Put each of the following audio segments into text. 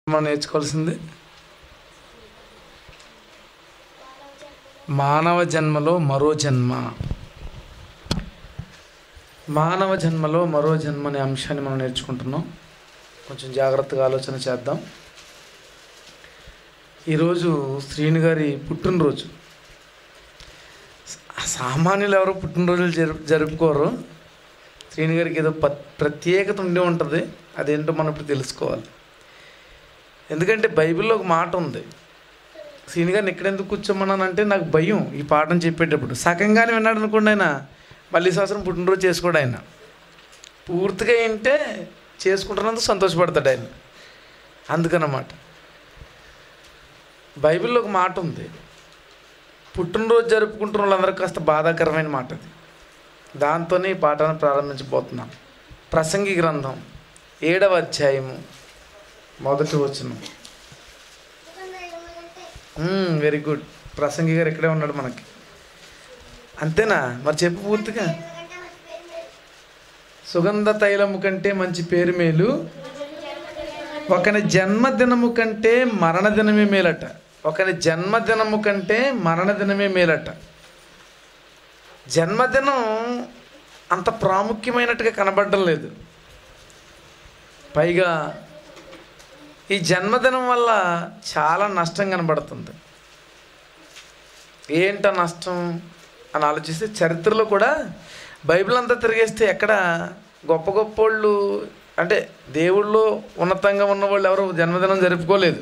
మనం నేర్చుకోవాల్సింది మానవ జన్మలో మరో జన్మ మానవ జన్మలో మరో జన్మ అనే అంశాన్ని మనం నేర్చుకుంటున్నాం కొంచెం జాగ్రత్తగా ఆలోచన చేద్దాం ఈరోజు శ్రీని గారి పుట్టినరోజు సా- సామాన్యులు ఎవరు పుట్టినరోజులు జరుపు జరుపుకోరు శ్రీని గారికి ఏదో ప ప్రత్యేకత ఉండి ఉంటుంది అదేంటో మనం ఇప్పుడు తెలుసుకోవాలి ఎందుకంటే బైబిల్లో ఒక మాట ఉంది శ్రీని గారిని ఇక్కడ ఎందుకు కూర్చోమన్నానంటే నాకు భయం ఈ పాఠం చెప్పేటప్పుడు సగంగానే విన్నాడు అనుకోండి ఆయన మళ్ళీ ఈ సంవత్సరం పుట్టినరోజు చేసుకోడు ఆయన పూర్తిగా ఏంటే చేసుకుంటున్నందుకు సంతోషపడతాడు ఆయన అందుకనమాట బైబిల్లో ఒక మాట ఉంది పుట్టినరోజు జరుపుకుంటున్న వాళ్ళందరికీ కాస్త బాధాకరమైన మాట అది దాంతోనే ఈ పాఠాన్ని ప్రారంభించబోతున్నాం ప్రసంగి గ్రంథం ఏడవ అధ్యాయము మొదటి వచనం వెరీ గుడ్ ప్రసంగి గారు ఇక్కడే ఉన్నాడు మనకి అంతేనా మరి చెప్పు పూర్తిగా సుగంధ తైలము కంటే మంచి పేరు మేలు ఒకని జన్మదినము కంటే మరణదినమే మేలట ఒకని జన్మదినము కంటే మరణదినమే మేలట జన్మదినం అంత ప్రాముఖ్యమైనట్టుగా కనబడడం లేదు పైగా ఈ జన్మదినం వల్ల చాలా నష్టం కనబడుతుంది ఏంట నష్టం అని ఆలోచిస్తే చరిత్రలో కూడా బైబిల్ అంతా తిరిగేస్తే ఎక్కడ గొప్ప గొప్ప వాళ్ళు అంటే దేవుళ్ళు ఉన్నతంగా ఉన్న వాళ్ళు ఎవరు జన్మదినం జరుపుకోలేదు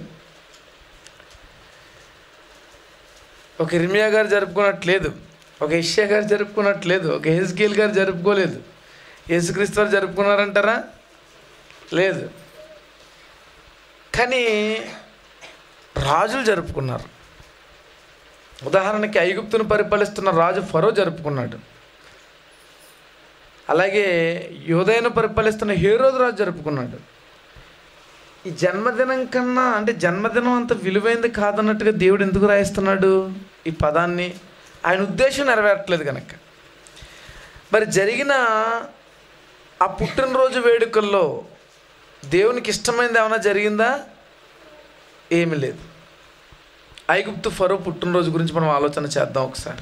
ఒక ఇర్మియా గారు జరుపుకున్నట్లేదు ఒక ఇష్యా గారు జరుపుకున్నట్లేదు ఒక హెజ్కేల్ గారు జరుపుకోలేదు యేసుక్రీస్తు వారు జరుపుకున్నారంటారా లేదు కానీ రాజులు జరుపుకున్నారు ఉదాహరణకి ఐగుప్తును పరిపాలిస్తున్న రాజు ఫరో జరుపుకున్నాడు అలాగే యోదయను పరిపాలిస్తున్న హేరోదు రాజు జరుపుకున్నాడు ఈ జన్మదినం కన్నా అంటే జన్మదినం అంత విలువైంది కాదన్నట్టుగా దేవుడు ఎందుకు రాయిస్తున్నాడు ఈ పదాన్ని ఆయన ఉద్దేశం నెరవేరట్లేదు కనుక మరి జరిగిన ఆ పుట్టినరోజు వేడుకల్లో దేవునికి ఇష్టమైనది ఏమైనా జరిగిందా ఏమీ లేదు ఐగుప్తు ఫరో పుట్టినరోజు గురించి మనం ఆలోచన చేద్దాం ఒకసారి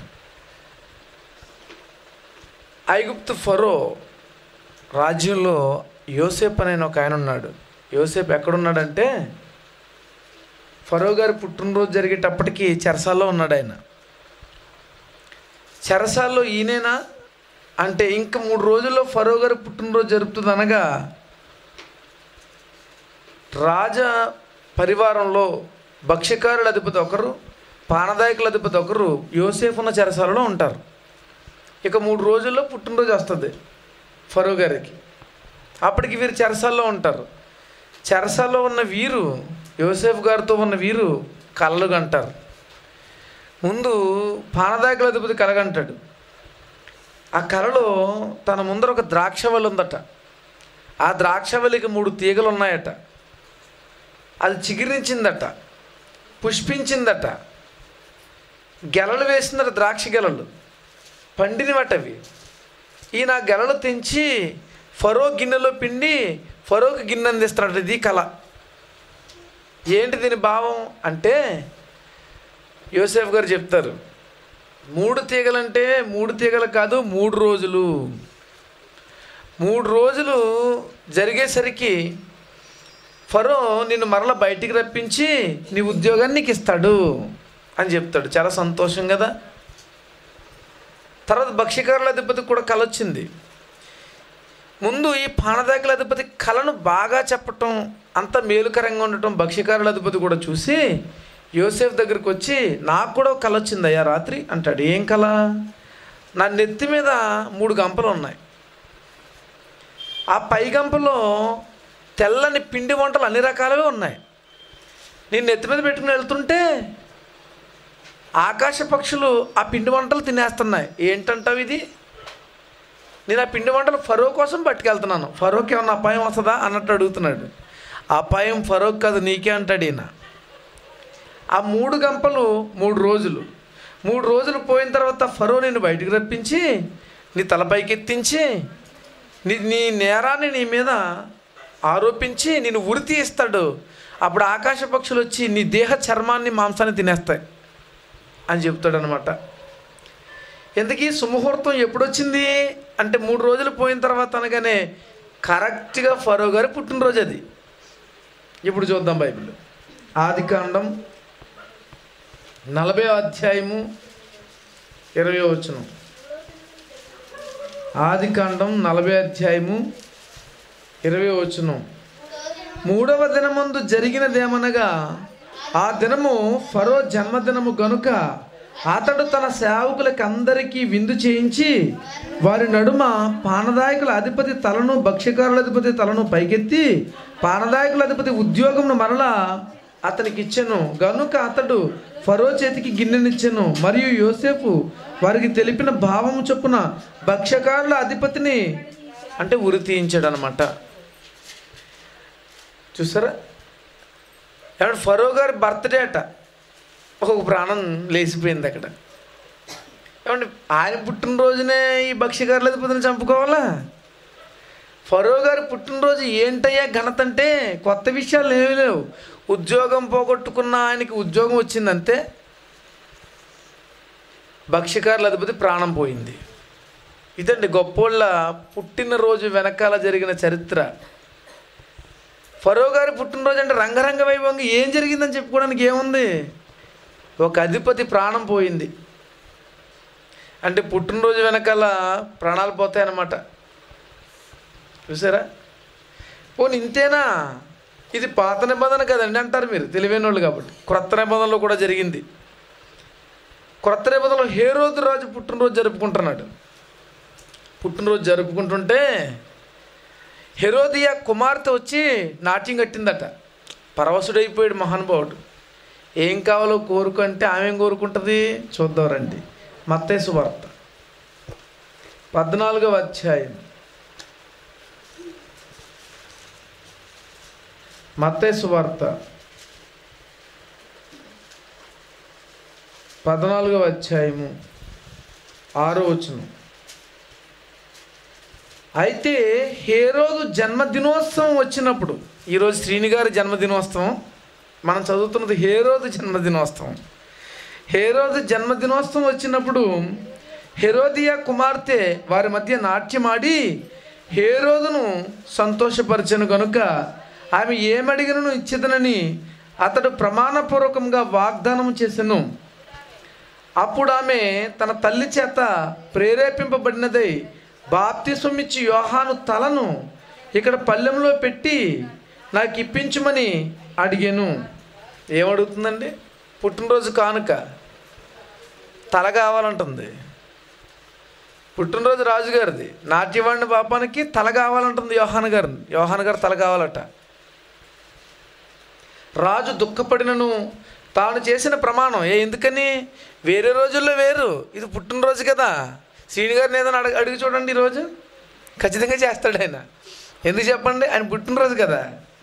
ఐగుప్తు ఫరో రాజ్యంలో యోసేప్ అనే ఒక ఆయన ఉన్నాడు యోసేప్ ఎక్కడున్నాడంటే ఫరో గారి పుట్టినరోజు జరిగేటప్పటికి చెరసాల్లో ఉన్నాడు ఆయన చెరసాల్లో ఈయనేనా అంటే ఇంకా మూడు రోజుల్లో ఫరో గారి పుట్టినరోజు జరుపుతుంది అనగా రాజ పరివారంలో భక్ష్యకారుల అధిపతి ఒకరు పానదాయకుల అధిపతి ఒకరు యోసేఫ్ ఉన్న చెరసాలలో ఉంటారు ఇక మూడు రోజుల్లో పుట్టినరోజు వస్తుంది ఫరో గారికి అప్పటికి వీరు చెరసాల్లో ఉంటారు చెరసాల్లో ఉన్న వీరు యోసేఫ్ గారితో ఉన్న వీరు కళ్ళు అంటారు ముందు పానదాయకుల అధిపతి కలగంటాడు ఆ కళలో తన ముందర ఒక ద్రాక్షవల్లి ఉందట ఆ ద్రాక్షవల్లికి మూడు తీగలు ఉన్నాయట అది చిగురించిందట పుష్పించిందట గెలలు వేసిందట ద్రాక్ష గెలలు పండినవట అవి ఈయన ఆ గెలలు తెంచి ఫరో గిన్నెలో పిండి ఫరోకి గిన్నె అందిస్తున్నాడు ఇది కళ ఏంటి దీని భావం అంటే యోసేఫ్ గారు చెప్తారు మూడు తీగలంటే మూడు తీగలు కాదు మూడు రోజులు మూడు రోజులు జరిగేసరికి ఫరో నిన్ను మరల బయటికి రప్పించి నీ ఉద్యోగాన్ని నీకు ఇస్తాడు అని చెప్తాడు చాలా సంతోషం కదా తర్వాత భక్ష్యకారుల అధిపతికి కూడా కళ వచ్చింది ముందు ఈ పానదాకుల అధిపతి కళను బాగా చెప్పటం అంత మేలుకరంగా ఉండటం భక్ష్యకారుల అధిపతి కూడా చూసి యోసేఫ్ దగ్గరికి వచ్చి నాకు కూడా ఒక కళ వచ్చింది అయ్యా రాత్రి అంటాడు ఏం కళ నా నెత్తి మీద మూడు గంపలు ఉన్నాయి ఆ పై గంపలో తెల్లని పిండి వంటలు అన్ని రకాలవే ఉన్నాయి నేను నెత్తి మీద పెట్టుకుని వెళ్తుంటే ఆకాశ పక్షులు ఆ పిండి వంటలు తినేస్తున్నాయి ఏంటంటావు ఇది నేను ఆ పిండి వంటలు ఫరో కోసం పట్టుకెళ్తున్నాను ఫరోకి ఏమన్నా అపాయం వస్తుందా అన్నట్టు అడుగుతున్నాడు అపాయం ఫరోక్ కాదు నీకే అంటాడు ఈయన ఆ మూడు గంపలు మూడు రోజులు మూడు రోజులు పోయిన తర్వాత ఫరో నిన్ను బయటికి రప్పించి నీ తలపైకి ఎత్తించి నీ నీ నేరాన్ని నీ మీద ఆరోపించి నేను ఉరి తీస్తాడు అప్పుడు ఆకాశ పక్షులు వచ్చి నీ దేహ చర్మాన్ని మాంసాన్ని తినేస్తాయి అని చెప్తాడనమాట ఎందుకీ సుముహూర్తం ఎప్పుడొచ్చింది అంటే మూడు రోజులు పోయిన తర్వాత అనగానే కరెక్ట్గా ఫరో గారి పుట్టినరోజు అది ఇప్పుడు చూద్దాం బైబిల్ ఆది కాండం నలభై అధ్యాయము ఇరవై వచనం ఆది కాండం నలభై అధ్యాయము ఇరవై వచనం మూడవ దినమందు జరిగినదేమనగా ఆ దినము ఫరో జన్మదినము గనుక అతడు తన సేవకులకి అందరికీ విందు చేయించి వారి నడుమ పానదాయకుల అధిపతి తలను భక్ష్యకారుల అధిపతి తలను పైకెత్తి పానదాయకుల అధిపతి ఉద్యోగమును మరలా అతనికి ఇచ్చెను గనుక అతడు ఫరో చేతికి గిన్నెనిచ్చెను మరియు యోసేపు వారికి తెలిపిన భావము చొప్పున భక్ష్యకారుల అధిపతిని అంటే ఉరి తీయించాడు అనమాట చూసారా ఏమంటే ఫరో గారి బర్త్డే అట ఒక ప్రాణం లేచిపోయింది అక్కడ ఏమంటే ఆయన పుట్టినరోజునే ఈ భక్ష్యకారుల అధిపతిని చంపుకోవాలా ఫరో గారి పుట్టినరోజు ఏంటయ్యా ఘనత అంటే కొత్త విషయాలు ఏమీ లేవు ఉద్యోగం పోగొట్టుకున్న ఆయనకి ఉద్యోగం వచ్చిందంతే భక్ష్యకారుల అధిపతి ప్రాణం పోయింది ఇదండి గొప్పోళ్ళ పుట్టినరోజు వెనకాల జరిగిన చరిత్ర ఫరో గారి పుట్టినరోజు అంటే రంగరంగ వైభవంగా ఏం జరిగిందని చెప్పుకోవడానికి ఏముంది ఒక అధిపతి ప్రాణం పోయింది అంటే పుట్టినరోజు వెనకాల ప్రాణాలు పోతాయి అన్నమాట చూసారా పోనీ ఇంతేనా ఇది పాత నిబంధన కదండి అంటారు మీరు తెలివైన వాళ్ళు కాబట్టి క్రొత్త నిబంధనలో కూడా జరిగింది క్రొత్త నిబంధనలో హేరోదు రాజు పుట్టినరోజు జరుపుకుంటున్నాడు పుట్టినరోజు జరుపుకుంటుంటే హెరోదియా కుమార్తె వచ్చి నాట్యం కట్టిందట పరవశుడైపోయాడు మహానుభావుడు ఏం కావాలో కోరుకుంటే ఆమె ఏం కోరుకుంటుంది చూద్దాం రండి మత్తేసు వార్త పద్నాలుగవ అధ్యాయం మత్తేసు వార్త పద్నాలుగవ అధ్యాయము ఆరో వచనం అయితే హేరోదు జన్మదినోత్సవం వచ్చినప్పుడు ఈరోజు శ్రీని గారి జన్మదినోత్సవం మనం చదువుతున్నది హేరోదు జన్మదినోత్సవం హేరోదు జన్మదినోత్సవం వచ్చినప్పుడు హెరోదియా కుమార్తె వారి మధ్య నాట్యమాడి హేరోదును సంతోషపరచను కనుక ఆమె ఏమడిగినను ఇచ్చేదనని అతడు ప్రమాణపూర్వకంగా వాగ్దానం చేసెను అప్పుడు ఆమె తన తల్లి చేత ప్రేరేపింపబడినదై బాప్తిస్వం ఇచ్చి యోహాను తలను ఇక్కడ పల్లెంలో పెట్టి నాకు ఇప్పించమని అడిగాను ఏమడుగుతుందండి పుట్టినరోజు కానుక తల కావాలంటుంది పుట్టినరోజు రాజుగారిది నాట్యవాడిని పాపానికి తల కావాలంటుంది యోహాన్ గారిని యోహాన్ గారు తల కావాలట రాజు దుఃఖపడినను తాను చేసిన ప్రమాణం ఏ ఎందుకని వేరే రోజుల్లో వేరు ఇది పుట్టినరోజు కదా శ్రీని గారిని ఏదైనా అడగ అడిగి చూడండి ఈరోజు ఖచ్చితంగా చేస్తాడు ఆయన ఎందుకు చెప్పండి ఆయన పుట్టినరోజు కదా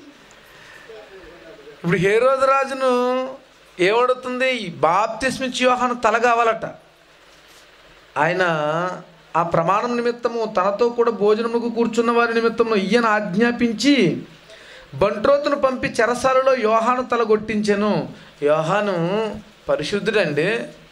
ఇప్పుడు ఏ రోజు రాజును ఏమడుతుంది బాప్తిస్మిచ్ యోహాను తల కావాలట ఆయన ఆ ప్రమాణం నిమిత్తము తనతో కూడా భోజనముకు కూర్చున్న వారి నిమిత్తము ఈయన ఆజ్ఞాపించి బంట్రోతును పంపి చెరసాలలో యోహాను తల కొట్టించెను యోహాను పరిశుద్ధుడండి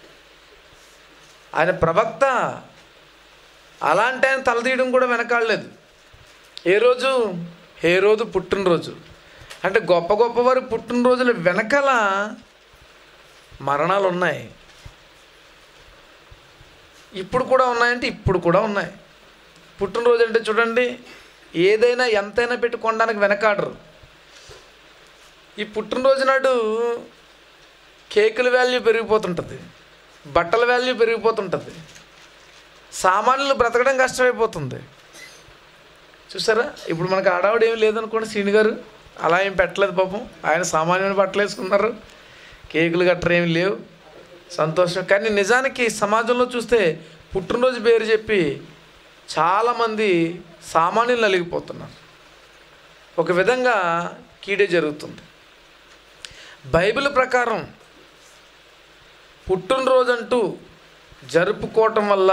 ఆయన ప్రవక్త అలాంటి ఆయన తలదీయడం కూడా వెనకాడలేదు ఏ రోజు ఏ రోజు పుట్టినరోజు అంటే గొప్ప గొప్పవారి పుట్టినరోజుల వెనకాల మరణాలు ఉన్నాయి ఇప్పుడు కూడా ఉన్నాయంటే ఇప్పుడు కూడా ఉన్నాయి పుట్టినరోజు అంటే చూడండి ఏదైనా ఎంతైనా పెట్టి కొనడానికి వెనకాడరు ఈ పుట్టినరోజు నాడు కేకుల వాల్యూ పెరిగిపోతుంటుంది బట్టల వాల్యూ పెరిగిపోతుంటుంది సామాన్యులు బ్రతకడం కష్టమైపోతుంది చూసారా ఇప్పుడు మనకు ఆడావిడ ఏం లేదనుకోండి శ్రీని గారు అలా ఏం పెట్టలేదు పాపం ఆయన సామాన్యమైన బట్టలు వేసుకున్నారు కేకులు గట్రా ఏమి లేవు సంతోషం కానీ నిజానికి సమాజంలో చూస్తే పుట్టినరోజు పేరు చెప్పి చాలామంది సామాన్యులు నలిగిపోతున్నారు ఒక విధంగా కీడే జరుగుతుంది బైబిల్ ప్రకారం పుట్టినరోజు అంటూ జరుపుకోవటం వల్ల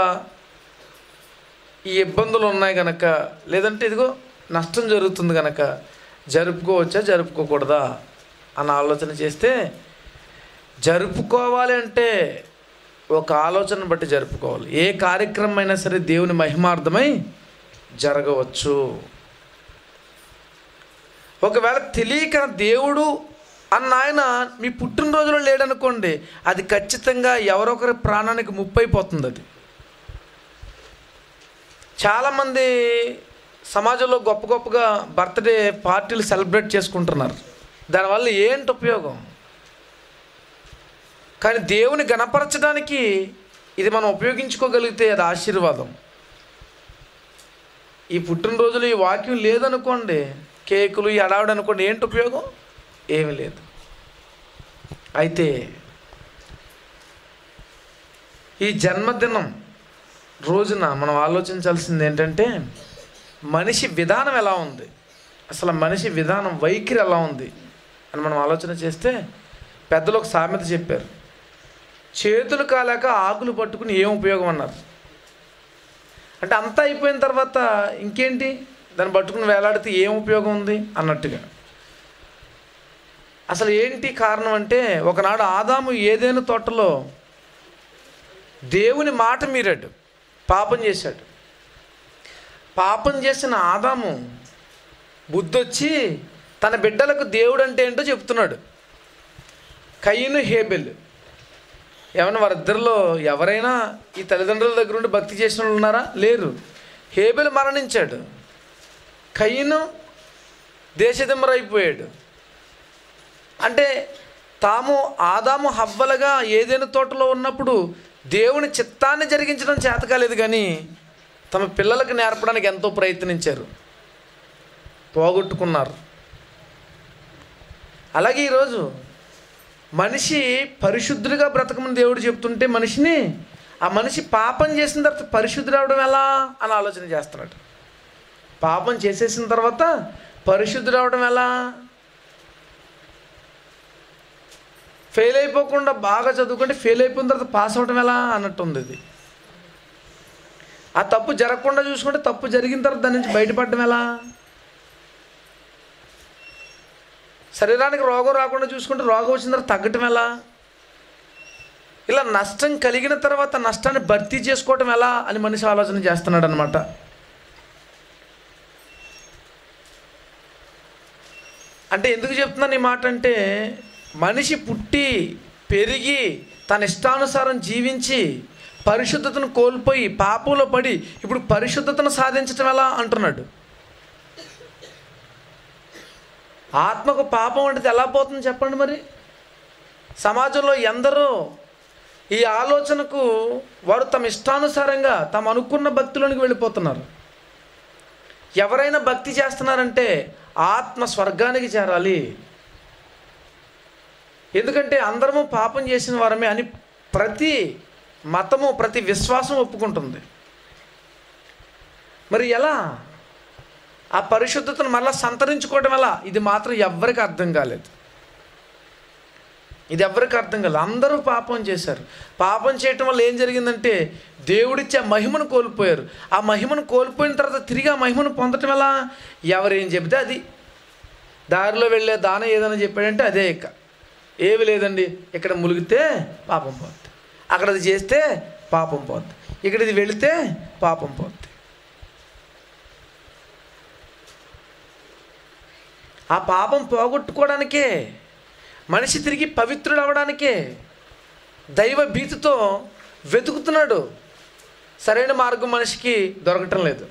ఈ ఇబ్బందులు ఉన్నాయి కనుక లేదంటే ఇదిగో నష్టం జరుగుతుంది కనుక జరుపుకోవచ్చా జరుపుకోకూడదా అన్న ఆలోచన చేస్తే జరుపుకోవాలి అంటే ఒక ఆలోచన బట్టి జరుపుకోవాలి ఏ కార్యక్రమం అయినా సరే దేవుని మహిమార్థమై జరగవచ్చు ఒకవేళ తెలియక దేవుడు అన్న ఆయన మీ పుట్టినరోజులో లేడనుకోండి అది ఖచ్చితంగా ఎవరొకరి ప్రాణానికి ముప్పు అయిపోతుంది అది చాలామంది సమాజంలో గొప్ప గొప్పగా బర్త్డే పార్టీలు సెలబ్రేట్ చేసుకుంటున్నారు దానివల్ల ఏంటి ఉపయోగం కానీ దేవుని గణపరచడానికి ఇది మనం ఉపయోగించుకోగలిగితే అది ఆశీర్వాదం ఈ పుట్టినరోజులు ఈ వాక్యం లేదనుకోండి కేకులు ఈ అడావుడు అనుకోండి ఏంటి ఉపయోగం ఏమీ లేదు అయితే ఈ జన్మదినం రోజున మనం ఆలోచించాల్సింది ఏంటంటే మనిషి విధానం ఎలా ఉంది అసలు మనిషి విధానం వైఖరి ఎలా ఉంది అని మనం ఆలోచన చేస్తే పెద్దలు ఒక సామెత చెప్పారు చేతులు కాలేక ఆకులు పట్టుకుని ఏం ఉపయోగం అన్నారు అంటే అంతా అయిపోయిన తర్వాత ఇంకేంటి దాన్ని పట్టుకుని వేలాడితే ఏం ఉపయోగం ఉంది అన్నట్టుగా అసలు ఏంటి కారణం అంటే ఒకనాడు ఆదాము ఏదైనా తోటలో దేవుని మాట మీరాడు పాపం చేశాడు పాపం చేసిన ఆదాము బుద్ధొచ్చి తన బిడ్డలకు దేవుడు అంటే ఏంటో చెప్తున్నాడు కయ్యను హేబెల్ ఏమన్నా వారిద్దరిలో ఎవరైనా ఈ తల్లిదండ్రుల దగ్గర ఉండి భక్తి చేసిన వాళ్ళు ఉన్నారా లేరు హేబెల్ మరణించాడు కయ్యను దేశదిమ్మరైపోయాడు అంటే తాము ఆదాము హవ్వలుగా ఏదైనా తోటలో ఉన్నప్పుడు దేవుని చిత్తాన్ని జరిగించడం చేత కాలేదు కానీ తమ పిల్లలకు నేర్పడానికి ఎంతో ప్రయత్నించారు పోగొట్టుకున్నారు అలాగే ఈరోజు మనిషి పరిశుద్ధుడిగా బ్రతకమని దేవుడు చెప్తుంటే మనిషిని ఆ మనిషి పాపం చేసిన తర్వాత పరిశుద్ధుడు అవడం ఎలా అని ఆలోచన చేస్తున్నాడు పాపం చేసేసిన తర్వాత పరిశుద్ధుడు అవడం ఎలా ఫెయిల్ అయిపోకుండా బాగా చదువుకుంటే ఫెయిల్ అయిపోయిన తర్వాత పాస్ అవడం ఎలా అన్నట్టు ఉంది ఇది ఆ తప్పు జరగకుండా చూసుకుంటే తప్పు జరిగిన తర్వాత దాని నుంచి బయటపడడం ఎలా శరీరానికి రోగం రాకుండా చూసుకుంటే రోగం వచ్చిన తర్వాత తగ్గటం ఎలా ఇలా నష్టం కలిగిన తర్వాత నష్టాన్ని భర్తీ చేసుకోవటం ఎలా అని మనిషి ఆలోచన చేస్తున్నాడు అనమాట అంటే ఎందుకు చెప్తున్నాను ఈ మాట అంటే మనిషి పుట్టి పెరిగి తన ఇష్టానుసారం జీవించి పరిశుద్ధతను కోల్పోయి పాపంలో పడి ఇప్పుడు పరిశుద్ధతను సాధించటం ఎలా అంటున్నాడు ఆత్మకు పాపం అంటే ఎలా పోతుంది చెప్పండి మరి సమాజంలో ఎందరో ఈ ఆలోచనకు వారు తమ ఇష్టానుసారంగా తమ అనుకున్న భక్తిలోనికి వెళ్ళిపోతున్నారు ఎవరైనా భక్తి చేస్తున్నారంటే ఆత్మ స్వర్గానికి చేరాలి ఎందుకంటే అందరము పాపం చేసిన వారమే అని ప్రతి మతము ప్రతి విశ్వాసం ఒప్పుకుంటుంది మరి ఎలా ఆ పరిశుద్ధతను మళ్ళీ సంతరించుకోవడం ఎలా ఇది మాత్రం ఎవ్వరికి అర్థం కాలేదు ఇది ఎవరికి అర్థం కాలేదు అందరూ పాపం చేశారు పాపం చేయటం వల్ల ఏం జరిగిందంటే దేవుడిచ్చే మహిమను కోల్పోయారు ఆ మహిమను కోల్పోయిన తర్వాత తిరిగి ఆ మహిమను పొందటం ఎలా ఎవరేం చెబితే అది దారిలో వెళ్ళే దానం ఏదైనా చెప్పాడంటే అదే ఇక ఏమి లేదండి ఇక్కడ ములిగితే పాపం పోద్ది అక్కడ అది చేస్తే పాపం పోద్ది ఇక్కడ ఇది వెళితే పాపం పోద్ది ఆ పాపం పోగొట్టుకోవడానికే మనిషి తిరిగి పవిత్రుడు అవడానికే దైవ భీతితో వెతుకుతున్నాడు సరైన మార్గం మనిషికి దొరకటం లేదు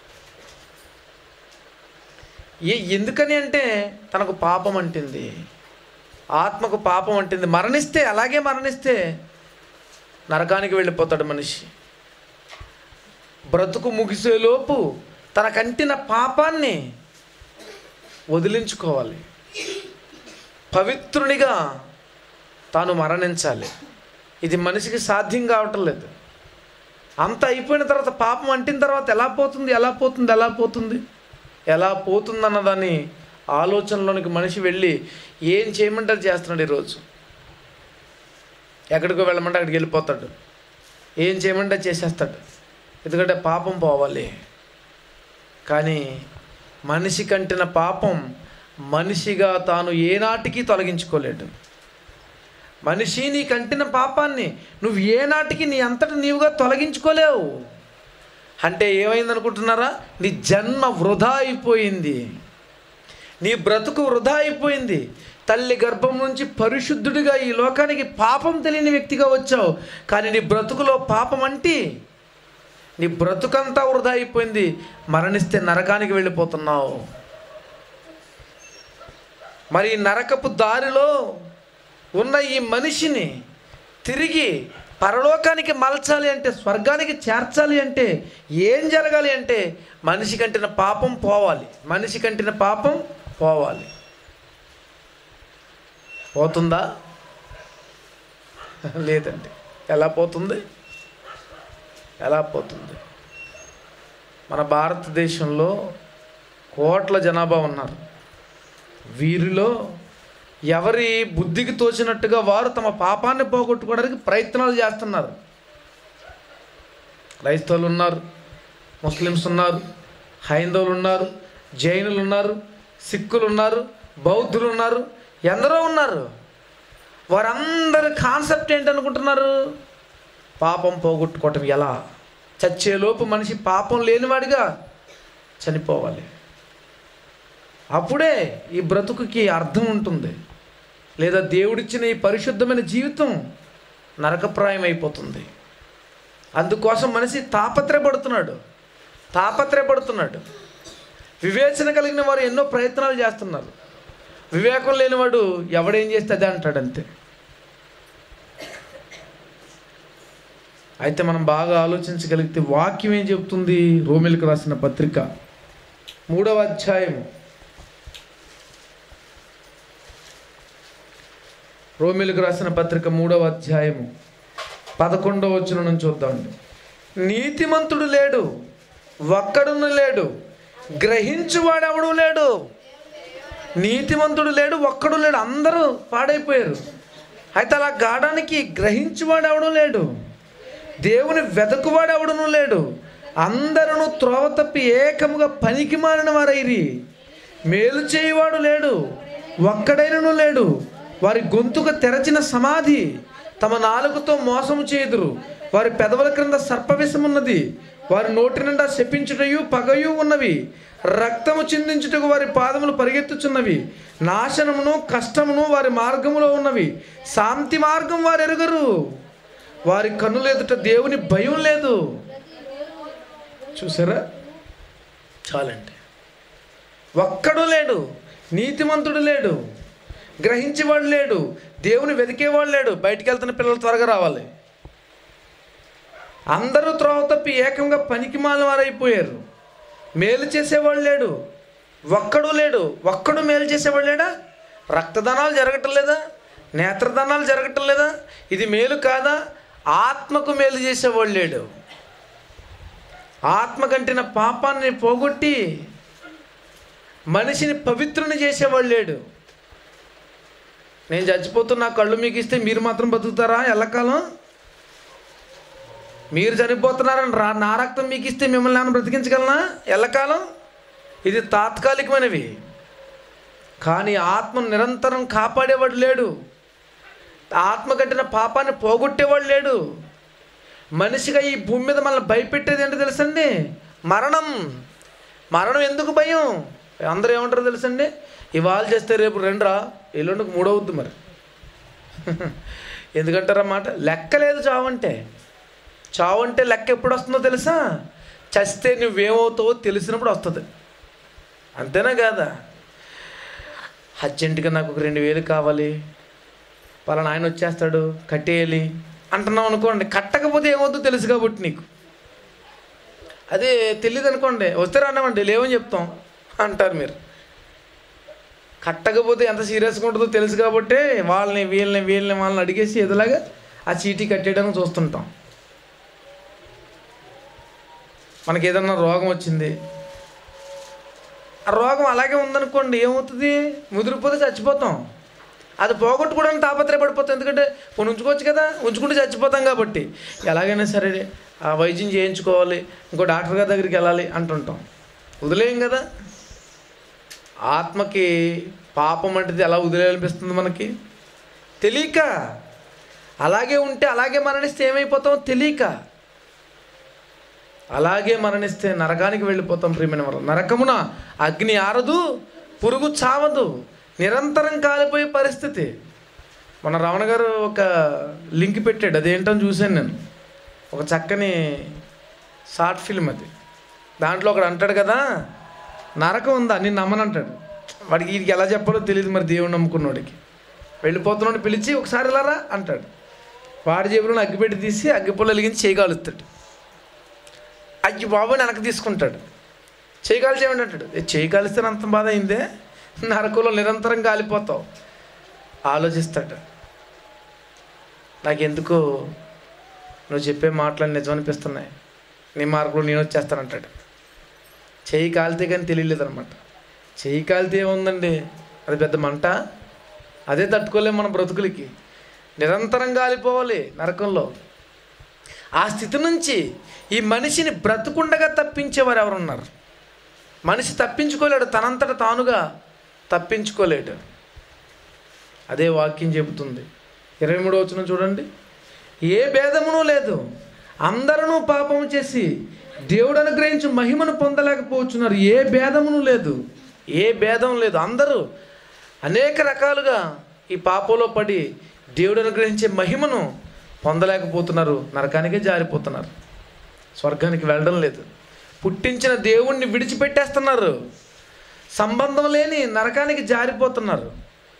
ఏ ఎందుకని అంటే తనకు పాపం అంటింది ఆత్మకు పాపం అంటింది మరణిస్తే అలాగే మరణిస్తే నరకానికి వెళ్ళిపోతాడు మనిషి బ్రతుకు ముగిసేలోపు తనకంటిన పాపాన్ని వదిలించుకోవాలి పవిత్రునిగా తాను మరణించాలి ఇది మనిషికి సాధ్యం కావటం లేదు అంత అయిపోయిన తర్వాత పాపం అంటిన తర్వాత ఎలా పోతుంది ఎలా పోతుంది ఎలా పోతుంది ఎలా పోతుంది అన్నదాన్ని ఆలోచనలోనికి మనిషి వెళ్ళి ఏం చేయమంటారు చేస్తున్నాడు ఈరోజు ఎక్కడికో వెళ్ళమంటే అక్కడికి వెళ్ళిపోతాడు ఏం చేయమంటే చేసేస్తాడు ఎందుకంటే పాపం పోవాలి కానీ మనిషి కంటిన పాపం మనిషిగా తాను ఏనాటికి తొలగించుకోలేడు మనిషి నీ కంటిన పాపాన్ని నువ్వు ఏనాటికి నీ అంతట నీవుగా తొలగించుకోలేవు అంటే ఏమైంది అనుకుంటున్నారా నీ జన్మ వృధా అయిపోయింది నీ బ్రతుకు వృధా అయిపోయింది తల్లి గర్భం నుంచి పరిశుద్ధుడిగా ఈ లోకానికి పాపం తెలియని వ్యక్తిగా వచ్చావు కానీ నీ బ్రతుకులో పాపం అంటే నీ బ్రతుకంతా వృధా అయిపోయింది మరణిస్తే నరకానికి వెళ్ళిపోతున్నావు మరి ఈ నరకపు దారిలో ఉన్న ఈ మనిషిని తిరిగి పరలోకానికి మలచాలి అంటే స్వర్గానికి చేర్చాలి అంటే ఏం జరగాలి అంటే మనిషి కంటిన పాపం పోవాలి మనిషి కంటిన పాపం పోవాలి పోతుందా లేదండి ఎలా పోతుంది ఎలా పోతుంది మన భారతదేశంలో కోట్ల జనాభా ఉన్నారు వీరిలో ఎవరి బుద్ధికి తోచినట్టుగా వారు తమ పాపాన్ని పోగొట్టుకోవడానికి ప్రయత్నాలు చేస్తున్నారు క్రైస్తవులు ఉన్నారు ముస్లిమ్స్ ఉన్నారు హైందవులు ఉన్నారు జైనులు ఉన్నారు సిక్కులు ఉన్నారు బౌద్ధులు ఉన్నారు ఎందరో ఉన్నారు వారందరి కాన్సెప్ట్ ఏంటనుకుంటున్నారు పాపం పోగొట్టుకోవటం ఎలా చచ్చేలోపు మనిషి పాపం లేనివాడిగా చనిపోవాలి అప్పుడే ఈ బ్రతుకుకి అర్థం ఉంటుంది లేదా దేవుడిచ్చిన ఈ పరిశుద్ధమైన జీవితం నరకప్రాయం అయిపోతుంది అందుకోసం మనిషి తాపత్రయపడుతున్నాడు తాపత్రయపడుతున్నాడు వివేచన కలిగిన వారు ఎన్నో ప్రయత్నాలు చేస్తున్నారు వివేకం లేనివాడు ఎవడేం చేస్తే అదే అంటాడు అంతే అయితే మనం బాగా ఆలోచించగలిగితే వాక్యం ఏం చెప్తుంది రోమిలకు రాసిన పత్రిక మూడవ అధ్యాయము రోమిలకు రాసిన పత్రిక మూడవ అధ్యాయము పదకొండవ వచ్చిన నుంచి చూద్దామండి నీతిమంతుడు లేడు ఒక్కడును లేడు గ్రహించువాడెవడు లేడు నీతిమంతుడు లేడు ఒక్కడు లేడు అందరూ పాడైపోయారు అయితే అలా గాడానికి గ్రహించువాడెవడు లేడు దేవుని వెతకువాడెవడును లేడు అందరూ త్రోవ తప్పి ఏకముగా పనికి మారిన వారైరి మేలు చేయువాడు లేడు ఒక్కడైనను లేడు వారి గొంతుక తెరచిన సమాధి తమ నాలుగుతో మోసము చేదురు వారి పెదవుల క్రింద సర్పవిషమున్నది వారి నోటి నిండా శపించుటయు పగయు ఉన్నవి రక్తము చిందించుటకు వారి పాదములు పరిగెత్తుచున్నవి నాశనమును కష్టమును వారి మార్గములో ఉన్నవి శాంతి మార్గం వారు ఎరుగరు వారి కన్నులు ఎదుట దేవుని భయం లేదు చూసారా చాలండి ఒక్కడు లేడు నీతిమంతుడు లేడు గ్రహించేవాడు లేడు దేవుని వెతికేవాడు లేడు బయటికి వెళ్తున్న పిల్లలు త్వరగా రావాలి అందరూ త్రోవ తప్పి ఏకంగా పనికి వారైపోయారు మేలు చేసేవాడు లేడు ఒక్కడు లేడు ఒక్కడు మేలు చేసేవాడు లేడా రక్తదానాలు జరగటం లేదా నేత్రదానాలు జరగటం లేదా ఇది మేలు కాదా ఆత్మకు మేలు చేసేవాడు లేడు ఆత్మ కంటిన పాపాన్ని పోగొట్టి మనిషిని పవిత్రుని చేసేవాడు లేడు నేను చచ్చిపోతున్న నా కళ్ళు మీకు ఇస్తే మీరు మాత్రం బతుకుతారా ఎల్లకాలం మీరు చనిపోతున్నారని రా నా రక్తం మీకు ఇస్తే మిమ్మల్ని ఏమైనా బ్రతికించగలనా ఎల్లకాలం ఇది తాత్కాలికమైనవి కానీ ఆత్మను నిరంతరం కాపాడేవాడు లేడు ఆత్మ కట్టిన పాపాన్ని పోగొట్టేవాడు లేడు మనిషిగా ఈ భూమి మీద మనల్ని భయపెట్టేది ఏంటో తెలుసండి మరణం మరణం ఎందుకు భయం అందరూ ఏమంటారో తెలుసండి ఇవాళ చేస్తే రేపు రెండురా ఎల్లుండికి మూడవుద్ది మరి ఎందుకంటారన్నమాట లెక్క లేదు చావంటే చావంటే లెక్క ఎప్పుడు వస్తుందో తెలుసా చస్తే నువ్వేమవుతావో తెలిసినప్పుడు వస్తుంది అంతేనా కాదా అర్జెంటుగా నాకు ఒక రెండు వేలు కావాలి పలానా ఆయన వచ్చేస్తాడు కట్టేయాలి అంటున్నాం అనుకోండి కట్టకపోతే ఏమవుతుందో తెలుసు కాబట్టి నీకు అదే తెలియదు అనుకోండి వస్తే రానివ్వండి లేవని చెప్తాం అంటారు మీరు కట్టకపోతే ఎంత సీరియస్గా ఉంటుందో తెలుసు కాబట్టి వాళ్ళని వీళ్ళని వీళ్ళని వాళ్ళని అడిగేసి ఎదులాగా ఆ చీటీ కట్టేయడానికి చూస్తుంటాం మనకి ఏదన్నా రోగం వచ్చింది ఆ రోగం అలాగే ఉందనుకోండి ఏమవుతుంది ముదిరిపోతే చచ్చిపోతాం అది పోగొట్టుకోవడానికి తాపత్రయపడిపోతాం ఎందుకంటే పోనీ ఉంచుకోవచ్చు కదా ఉంచుకుంటే చచ్చిపోతాం కాబట్టి ఎలాగైనా సరే ఆ వైద్యం చేయించుకోవాలి ఇంకో డాక్టర్ గారి దగ్గరికి వెళ్ళాలి అంటుంటాం వదిలేయం కదా ఆత్మకి పాపం అంటే ఎలా వదిలేయాలనిపిస్తుంది మనకి తెలియక అలాగే ఉంటే అలాగే మరణిస్తే ఏమైపోతామో తెలియక అలాగే మరణిస్తే నరకానికి వెళ్ళిపోతాం ప్రియమైన వారు నరకమున అగ్ని ఆరదు పురుగు చావదు నిరంతరం కాలిపోయే పరిస్థితి మన రమణ గారు ఒక లింక్ పెట్టాడు అదేంటని చూశాను నేను ఒక చక్కని షార్ట్ ఫిల్మ్ అది దాంట్లో ఒకడు అంటాడు కదా నరకం ఉందా నేను నమ్మనంటాడు వాడికి వీడికి ఎలా చెప్పాలో తెలియదు మరి దేవుడు నమ్ముకున్నోడికి వెళ్ళిపోతున్నాడు పిలిచి ఒకసారి ఇలా రా అంటాడు వాడి జేబులో అగ్గిపెట్టి తీసి అగ్గిపుల్ల వెలిగించి చేయగలుగుతాడు అయ్యి బాబు వెనక్కి తీసుకుంటాడు చేయి కాల్చేయండి అంటాడు "ఏ, చేయి కాలిస్తే అంత బాధ అయిందే నరకంలో నిరంతరం కాలిపోతావు ఆలోచిస్తాడు నాకెందుకు నువ్వు చెప్పే మాటలు నిజం అనిపిస్తున్నాయి నీ మార్కులు నేను వచ్చేస్తానంటాడు చేయి కాలితే కానీ తెలియలేదు అనమాట చేయి కాలితే ఏముందండి అది పెద్ద మంట అదే తట్టుకోలేము మన బ్రతుకులకి నిరంతరం కాలిపోవాలి నరకంలో ఆ స్థితి నుంచి ఈ మనిషిని బ్రతుకుండగా తప్పించేవారు ఎవరున్నారు మనిషి తప్పించుకోలేడు తనంతట తానుగా తప్పించుకోలేడు అదే వాక్యం చెబుతుంది ఇరవై మూడో వచ్చిన చూడండి ఏ భేదమును లేదు అందరూ పాపము చేసి దేవుడు అనుగ్రహించి మహిమను పొందలేకపోతున్నారు ఏ భేదమును లేదు ఏ భేదం లేదు అందరూ అనేక రకాలుగా ఈ పాపంలో పడి దేవుడు అనుగ్రహించే మహిమను పొందలేకపోతున్నారు నరకానికే జారిపోతున్నారు స్వర్గానికి వెళ్ళడం లేదు పుట్టించిన దేవుణ్ణి విడిచిపెట్టేస్తున్నారు సంబంధం లేని నరకానికి జారిపోతున్నారు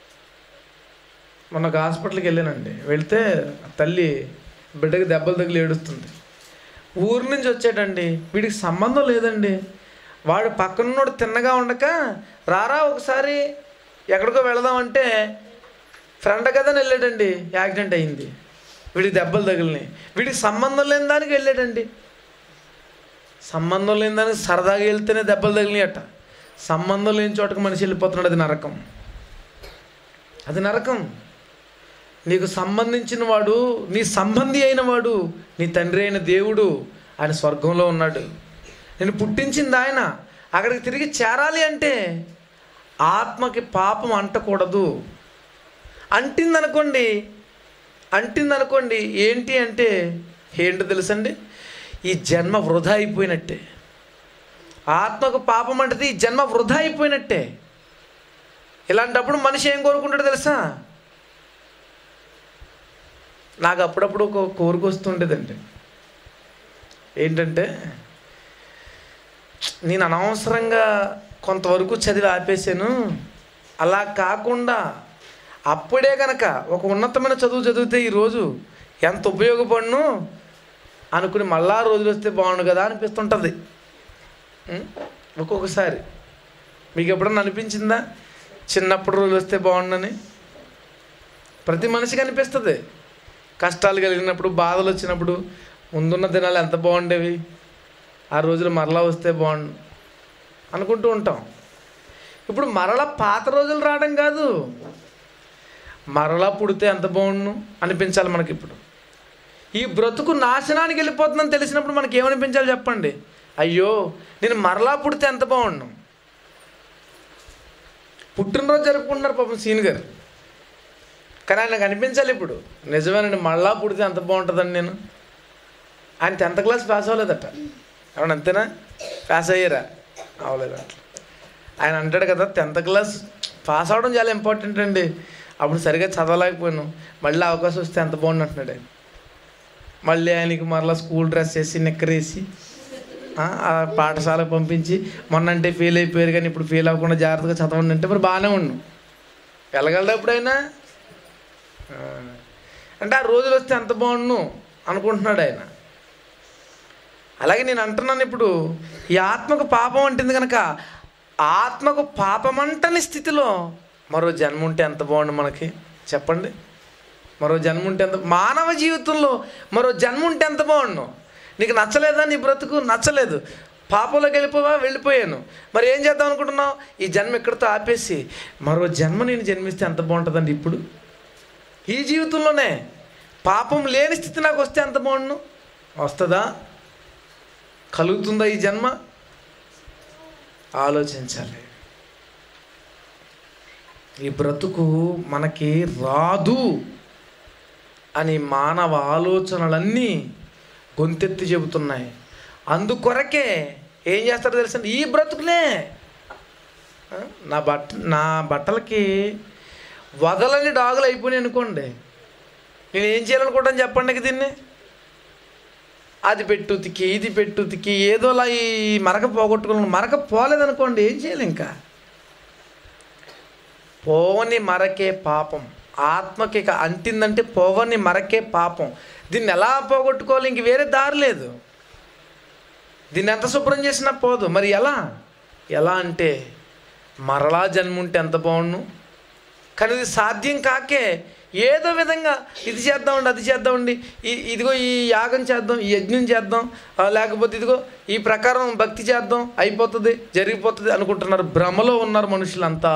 మొన్న ఒక హాస్పిటల్కి వెళ్ళానండి వెళ్తే తల్లి బిడ్డకి దెబ్బలు తగిలి ఏడుస్తుంది ఊరి నుంచి వచ్చాడండి వీడికి సంబంధం లేదండి వాడు పక్కనున్నోడు తిన్నగా ఉండక రారా ఒకసారి ఎక్కడికో వెళదామంటే ఫ్రెండ్ కదా వెళ్ళాడండి యాక్సిడెంట్ అయింది వీడికి దెబ్బలు తగిలినాయి వీడికి సంబంధం లేని దానికి వెళ్ళాడండి సంబంధం లేని దానికి సరదాగా వెళ్తేనే దెబ్బలు తగిలినాయి అట సంబంధం లేని చోటకు మనిషి వెళ్ళిపోతున్నాడు అది నరకం అది నరకం నీకు సంబంధించిన వాడు నీ సంబంధి అయిన వాడు నీ తండ్రి అయిన దేవుడు ఆయన స్వర్గంలో ఉన్నాడు నేను పుట్టించింది ఆయన అక్కడికి తిరిగి చేరాలి అంటే ఆత్మకి పాపం అంటకూడదు అంటిందనుకోండి అంటిందనుకోండి ఏంటి అంటే ఏంటో తెలుసండి ఈ జన్మ వృధా అయిపోయినట్టే ఆత్మకు పాపం అంటే ఈ జన్మ వృధా అయిపోయినట్టే ఇలాంటప్పుడు మనిషి ఏం కోరుకుంటాడు తెలుసా నాకు అప్పుడప్పుడు ఒక కోరిక వస్తుండేదండి ఏంటంటే నేను అనవసరంగా కొంతవరకు చదివి ఆపేశాను అలా కాకుండా అప్పుడే కనుక ఒక ఉన్నతమైన చదువు చదివితే ఈరోజు ఎంత ఉపయోగపడును అనుకుని మళ్ళా రోజులు వస్తే బాగుండు కదా అనిపిస్తుంటుంది ఉం? ఒక్కొక్కసారి మీకు ఎప్పుడన్నా అనిపించిందా చిన్నప్పుడు రోజులు వస్తే బాగుండని ప్రతి మనిషికి అనిపిస్తుంది కష్టాలు కలిగినప్పుడు బాధలు వచ్చినప్పుడు ముందున్న దినాలు ఎంత బాగుండేవి ఆ రోజులు మరలా వస్తే బాగుండు అనుకుంటూ ఉంటాం ఇప్పుడు మరలా పాత రోజులు రావడం కాదు మరలా పుడితే ఎంత బాగుండు అనిపించాలి మనకి ఇప్పుడు ఈ బ్రతుకు నాశనానికి వెళ్ళిపోతుందని తెలిసినప్పుడు మనకి ఏమనిపించాలి చెప్పండి అయ్యో నేను మరలా పుడితే ఎంత బాగుండు పుట్టినరోజు జరుపుకుంటున్నారు పాపం సీన్ గారు కానీ ఆయనకు అనిపించాలి ఇప్పుడు నిజమేనండి మళ్ళా పుడితే ఎంత బాగుంటుందండి నేను ఆయన టెన్త్ క్లాస్ పాస్ అవ్వలేదట అవును అంతేనా పాస్ అయ్యారా అవ్వలేదు అట్లా ఆయన అంటాడు కదా టెన్త్ క్లాస్ పాస్ అవడం చాలా ఇంపార్టెంట్ అండి అప్పుడు సరిగా చదవలేకపోయాను మళ్ళీ అవకాశం వస్తే ఎంత బాగుండు అంటున్నాడు ఆయన మళ్ళీ ఆయనకి మరలా స్కూల్ డ్రెస్ వేసి నిక్కరేసి ఆ, ఆ పాఠశాలకు పంపించి మొన్న అంటే ఫెయిల్ అయిపోయారు కానీ ఇప్పుడు ఫెయిల్ అవ్వకుండా జాగ్రత్తగా చదవండి అంటే మరి బాగానే ఉండు వెళ్ళగలడా ఎప్పుడైనా ఆ, అంటే ఆ రోజులు వస్తే ఎంత బాగుండు అనుకుంటున్నాడు ఆయన అలాగే నేను అంటున్నాను ఇప్పుడు ఈ ఆత్మకు పాపం అంటుంది కనుక ఆత్మకు పాపమంటని స్థితిలో మరో జన్మ ఉంటే ఎంత బాగుండు మనకి చెప్పండి మరో జన్మ ఉంటే ఎంత మానవ జీవితంలో మరో జన్మ ఉంటే ఎంత బాగుండు నీకు నచ్చలేదా నీ బ్రతుకు నచ్చలేదు పాపంలోకి వెళ్ళిపోవా వెళ్ళిపోయాను మరి ఏం చేద్దాం అనుకుంటున్నావు ఈ జన్మ ఇక్కడితో ఆపేసి మరో జన్మ నేను జన్మిస్తే ఎంత బాగుంటుందండి ఇప్పుడు ఈ జీవితంలోనే పాపం లేని స్థితి నాకు వస్తే ఎంత బాగుండు వస్తుందా కలుగుతుందా ఈ జన్మ ఆలోచించాలి ఈ బ్రతుకు మనకి రాదు అని మానవ ఆలోచనలన్నీ గొంతెత్తి చెబుతున్నాయి అందుకొరకే ఏం చేస్తారో తెలుసండి ఈ బ్రతుకులే ఆ, నా బట్ట నా బట్టలకి వదలని డాగులు అయిపోయినాయి అనుకోండి నేను ఏం చేయాలనుకుంటాను చెప్పండి ఇక దీన్ని అది పెట్టు తిక్కి ఇది పెట్టు తిక్కి ఏదోలా ఈ మరక పోగొట్టుకున్నాను మరక పోలేదనుకోండి ఏం చేయాలి ఇంకా పోవని మరకే పాపం ఆత్మకి ఇక అంటిందంటే పోవని మరకే పాపం దీన్ని ఎలా పోగొట్టుకోవాలి ఇంక వేరే దారి లేదు దీన్ని ఎంత శుభ్రం చేసినా పోదు మరి ఎలా ఎలా అంటే మరలా జన్మ ఉంటే ఎంత బాగుండు కానీ ఇది సాధ్యం కాకే ఏదో విధంగా ఇది చేద్దామండి అది చేద్దామండి ఈ ఇదిగో ఈ యాగం చేద్దాం ఈ యజ్ఞం చేద్దాం ఆ, లేకపోతే ఇదిగో ఈ ప్రకారం భక్తి చేద్దాం అయిపోతుంది జరిగిపోతుంది అనుకుంటున్నారు భ్రమలో ఉన్నారు మనుషులంతా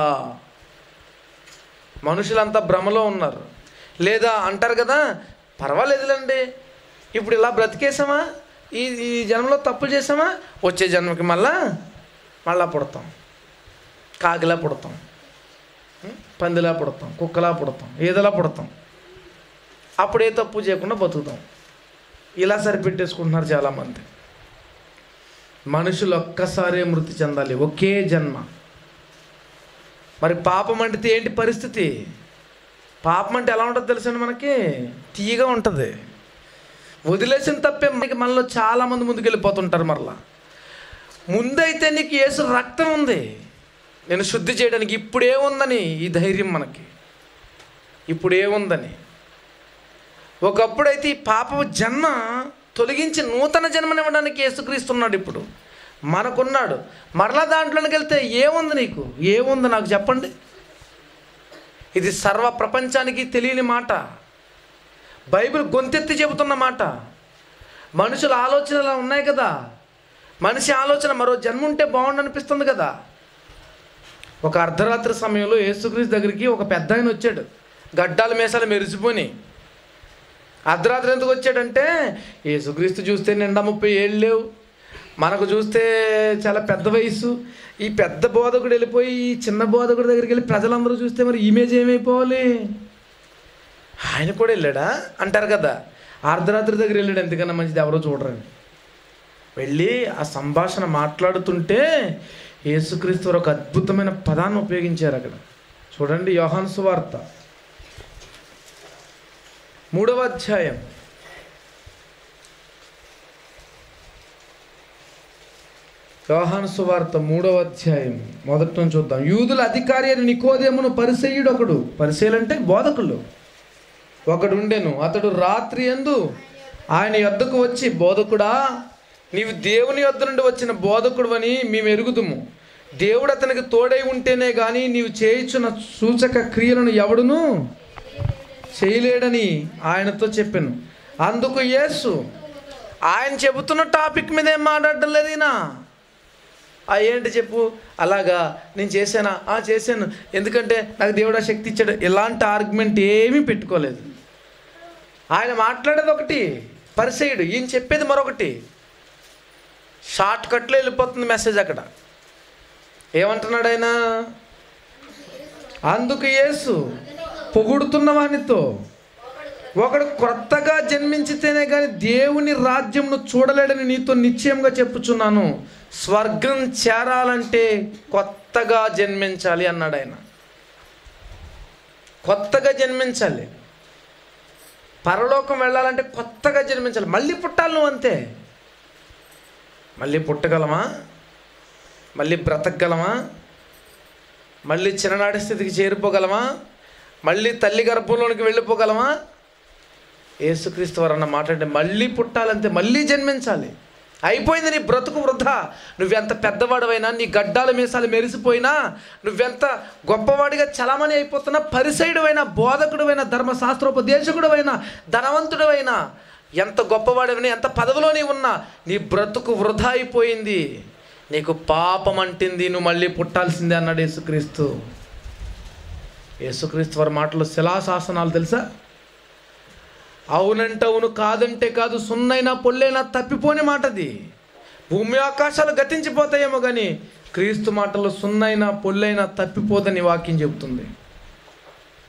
మనుషులంతా భ్రమలో ఉన్నారు లేదా అంటారు కదా పర్వాలేదులేండి ఇప్పుడు ఇలా బ్రతికేసామా ఈ ఈ జన్మలో తప్పులు చేసామా వచ్చే జన్మకి మళ్ళా మళ్ళా పుడతాం కాకిలా పుడతాం ఉం? పందిలా పుడతాం కుక్కలా పుడతాం ఏదలా పుడతాం అప్పుడు ఏ తప్పు చేయకుండా బతుకుతాం ఇలా సరిపెట్టేసుకుంటున్నారు చాలామంది మనుషులు ఒక్కసారే మృతి చెందాలి ఒకే జన్మ మరి పాపం అంటే ఏంటి పరిస్థితి పాపం అంటే ఎలా ఉంటుందో తెలుసండి మనకి తీయగా ఉంటుంది వదిలేసిన తప్పే మనకి మనలో చాలామంది ముందుకు వెళ్ళిపోతుంటారు మరలా ముందైతే నీకు యేసు రక్తం ఉంది నేను శుద్ధి చేయడానికి ఇప్పుడు ఏముందని ఈ ధైర్యం మనకి ఇప్పుడు ఏముందని ఒకప్పుడైతే ఈ పాప జన్మ తొలగించి నూతన జన్మనివ్వడానికి యేసుక్రీస్తున్నాడు ఇప్పుడు మనకున్నాడు మరలా దాంట్లోకి వెళ్తే ఏముంది నీకు ఏముంది నాకు చెప్పండి ఇది సర్వ ప్రపంచానికి తెలియని మాట బైబిల్ గొంతెత్తి చెబుతున్న మాట మనుషుల ఆలోచనలు అలా ఉన్నాయి కదా మనిషి ఆలోచన మరో జన్మ ఉంటే బాగుండు అనిపిస్తుంది కదా ఒక అర్ధరాత్రి సమయంలో యేసుక్రీస్తు దగ్గరికి ఒక పెద్ద ఆయన వచ్చాడు గడ్డాల మీసాలు మెరిసిపోని అర్ధరాత్రి ఎందుకు వచ్చాడంటే యేసుక్రీస్తు చూస్తే నిండా ముప్పై ఏళ్ళు లేవు మనకు చూస్తే చాలా పెద్ద వయసు ఈ పెద్ద బోధకుడు వెళ్ళిపోయి ఈ చిన్న బోధకుడి దగ్గరికి వెళ్ళి ప్రజలందరూ చూస్తే మరి ఇమేజ్ ఏమైపోవాలి ఆయన కూడా వెళ్ళాడా అంటారు కదా అర్ధరాత్రి దగ్గర వెళ్ళాడు ఎందుకన్నా మంచిది ఎవరో చూడరని వెళ్ళి ఆ సంభాషణ మాట్లాడుతుంటే యేసుక్రీస్తు వారు ఒక అద్భుతమైన పదాన్ని ఉపయోగించారు అక్కడ చూడండి యోహాను సువార్త మూడవ అధ్యాయం యోహాను సువార్త మూడవ అధ్యాయం మొదటి నుంచి చూద్దాం యూదుల అధికారి అని నికోదేమును పరిసయ్యుడు ఒకడు పరిశీలంటే బోధకులు ఒకడు ఉండెను అతడు రాత్రి ఎందు ఆయన యొద్దకు వచ్చి బోధకుడా నీవు దేవుని యొద్ద నుండి వచ్చిన బోధకుడు అని మేము ఎరుగుదుము దేవుడు అతనికి తోడై ఉంటేనే కానీ నీవు చేయుచున్న సూచక క్రియలను ఎవడును చేయలేడని ఆయనతో చెప్పాను అందుకు యేసు ఆయన చెబుతున్న టాపిక్ మీద ఏం మాట్లాడటం లేదు ఈయన ఆ ఏంటి చెప్పు అలాగా నేను చేశానా ఆ చేశాను ఎందుకంటే నాకు దేవుడు ఆ శక్తి ఇచ్చాడు ఇలాంటి ఆర్గ్యుమెంట్ ఏమీ పెట్టుకోలేదు ఆయన మాట్లాడేది ఒకటి పరిసేయుడు ఈయన చెప్పేది మరొకటి షార్ట్ కట్లో వెళ్ళిపోతుంది మెసేజ్ అక్కడ ఏమంటున్నాడు ఆయన అందుకు యేసు పొగుడుతున్న వానితో ఒకడు క్రొత్తగా జన్మించితేనే కానీ దేవుని రాజ్యంను చూడలేడని నీతో నిశ్చయంగా చెప్పుచున్నాను స్వర్గం చేరాలంటే కొత్తగా జన్మించాలి అన్నాడు ఆయన కొత్తగా జన్మించాలి పరలోకం వెళ్ళాలంటే కొత్తగా జన్మించాలి మళ్ళీ పుట్టాలి నువ్వు అంతే మళ్ళీ పుట్టగలమా మళ్ళీ బ్రతకగలమా మళ్ళీ చిన్ననాటి స్థితికి చేరిపోగలమా మళ్ళీ తల్లి గర్భంలోనికి వెళ్ళిపోగలమా యేసుక్రీస్తు వారు అన్న మాట అంటే మళ్ళీ పుట్టాలంతే మళ్ళీ జన్మించాలి అయిపోయింది నీ బ్రతుకు వృధా నువ్వెంత పెద్దవాడవైనా నీ గడ్డాల మీసాలు మెరిసిపోయినా నువ్వెంత గొప్పవాడిగా చలామణి అయిపోతున్నా పరిసయుడువైనా బోధకుడువైనా ధర్మశాస్త్రోపదేశకుడువైనా ధనవంతుడువైనా ఎంత గొప్పవాడివైనా ఎంత పదవిలోని ఉన్నా నీ బ్రతుకు వృధా అయిపోయింది నీకు పాపం అంటింది నువ్వు మళ్ళీ పుట్టాల్సిందే అన్నాడు యేసుక్రీస్తు యేసుక్రీస్తు వారి మాటలు శిలాశాసనాలు తెలుసా అవునంటే అవును కాదంటే కాదు సున్నైనా పొల్లైనా తప్పిపోని మాటది భూమి ఆకాశాలు గతించిపోతాయేమో కానీ క్రీస్తు మాటలు సున్నైనా పొల్లైనా తప్పిపోదని వాక్యం చెబుతుంది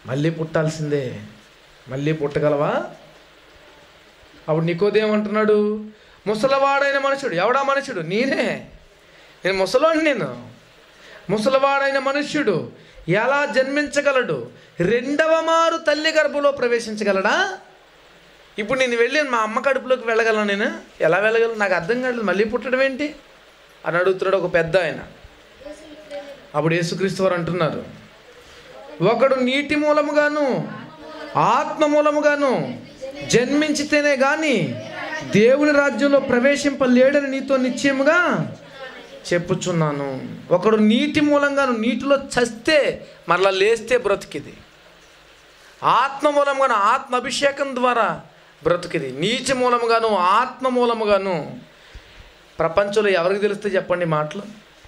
మళ్ళీ పుట్టాల్సిందే మళ్ళీ పుట్టగలవా అప్పుడు నికోదేమంటున్నాడు ముసలవాడైన మనుషుడు ఎవడా మనుషుడు నేనే నేను ముసలోని నేను ముసలవాడైన మనుష్యుడు ఎలా జన్మించగలడు రెండవ మారు తల్లి గర్భంలో ప్రవేశించగలడా ఇప్పుడు నేను వెళ్ళి మా అమ్మ కడుపులోకి వెళ్ళగలను నేను ఎలా వెళ్ళగలను నాకు అర్థం కాలేదు మళ్ళీ పుట్టడం ఏంటి అని అడుగుతున్నాడు ఒక పెద్ద ఆయన అప్పుడు యేసుక్రీస్తు వారు అంటున్నారు ఒకడు నీటి మూలముగాను ఆత్మ మూలముగాను జన్మించితేనే కానీ దేవుని రాజ్యంలో ప్రవేశింపలేడని నీతో నిశ్చయముగా చెప్పుచున్నాను ఒకడు నీటి మూలంగాను నీటిలో చస్తే మరలా లేస్తే బ్రతికిది ఆత్మ మూలంగాను ఆత్మ అభిషేకం ద్వారా బ్రతికిది నీటి మూలముగాను ఆత్మ మూలముగాను ప్రపంచంలో ఎవరికి తెలిస్తే చెప్పండి మాటలు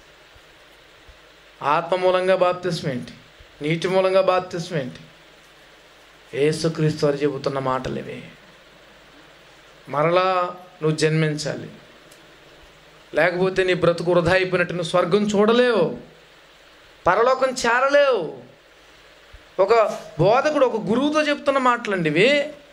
ఆత్మ మూలంగా బాప్తిస్మ ఏంటి నీటి మూలంగా బాప్తిస్మ ఏంటి ఏసుక్రీస్తు వారు చెబుతున్న మాటలు ఇవి మరలా నువ్వు జన్మించాలి లేకపోతే నీ బ్రతుకు వృధా అయిపోయినట్టు నువ్వు స్వర్గం చూడలేవు పరలోకం చేరలేవు ఒక బోధకుడు ఒక గురువుతో చెప్తున్న మాటలండి ఇవి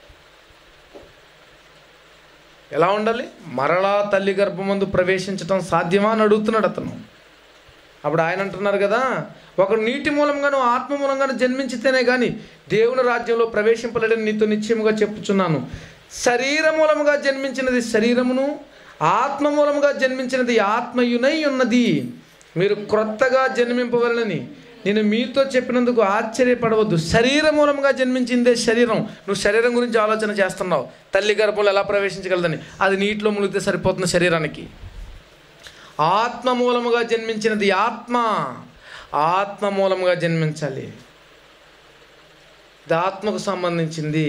ఎలా ఉండాలి మరలా తల్లి గర్భమందు ప్రవేశించడం సాధ్యమా అని అడుగుతున్నాడు అతను అప్పుడు ఆయన అంటున్నారు కదా ఒకడు నీటి మూలంగాను ఆత్మ మూలంగాను జన్మించితేనే కానీ దేవుని రాజ్యంలో ప్రవేశింపలేడని నీతో నిశ్చయముగా చెప్పుచున్నాను శరీర మూలముగా జన్మించినది శరీరమును ఆత్మ మూలముగా జన్మించినది ఆత్మయునై ఉన్నది మీరు క్రొత్తగా జన్మింపవలనని నేను మీతో చెప్పినందుకు ఆశ్చర్యపడవద్దు శరీర మూలంగా జన్మించిందే శరీరం నువ్వు శరీరం గురించి ఆలోచన చేస్తున్నావు తల్లి గర్భంలో ఎలా ప్రవేశించగలదని అది నీటిలో మునిగితే సరిపోతుంది శరీరానికి ఆత్మ మూలముగా జన్మించినది ఆత్మ ఆత్మ మూలముగా జన్మించాలి ఇది ఆత్మకు సంబంధించింది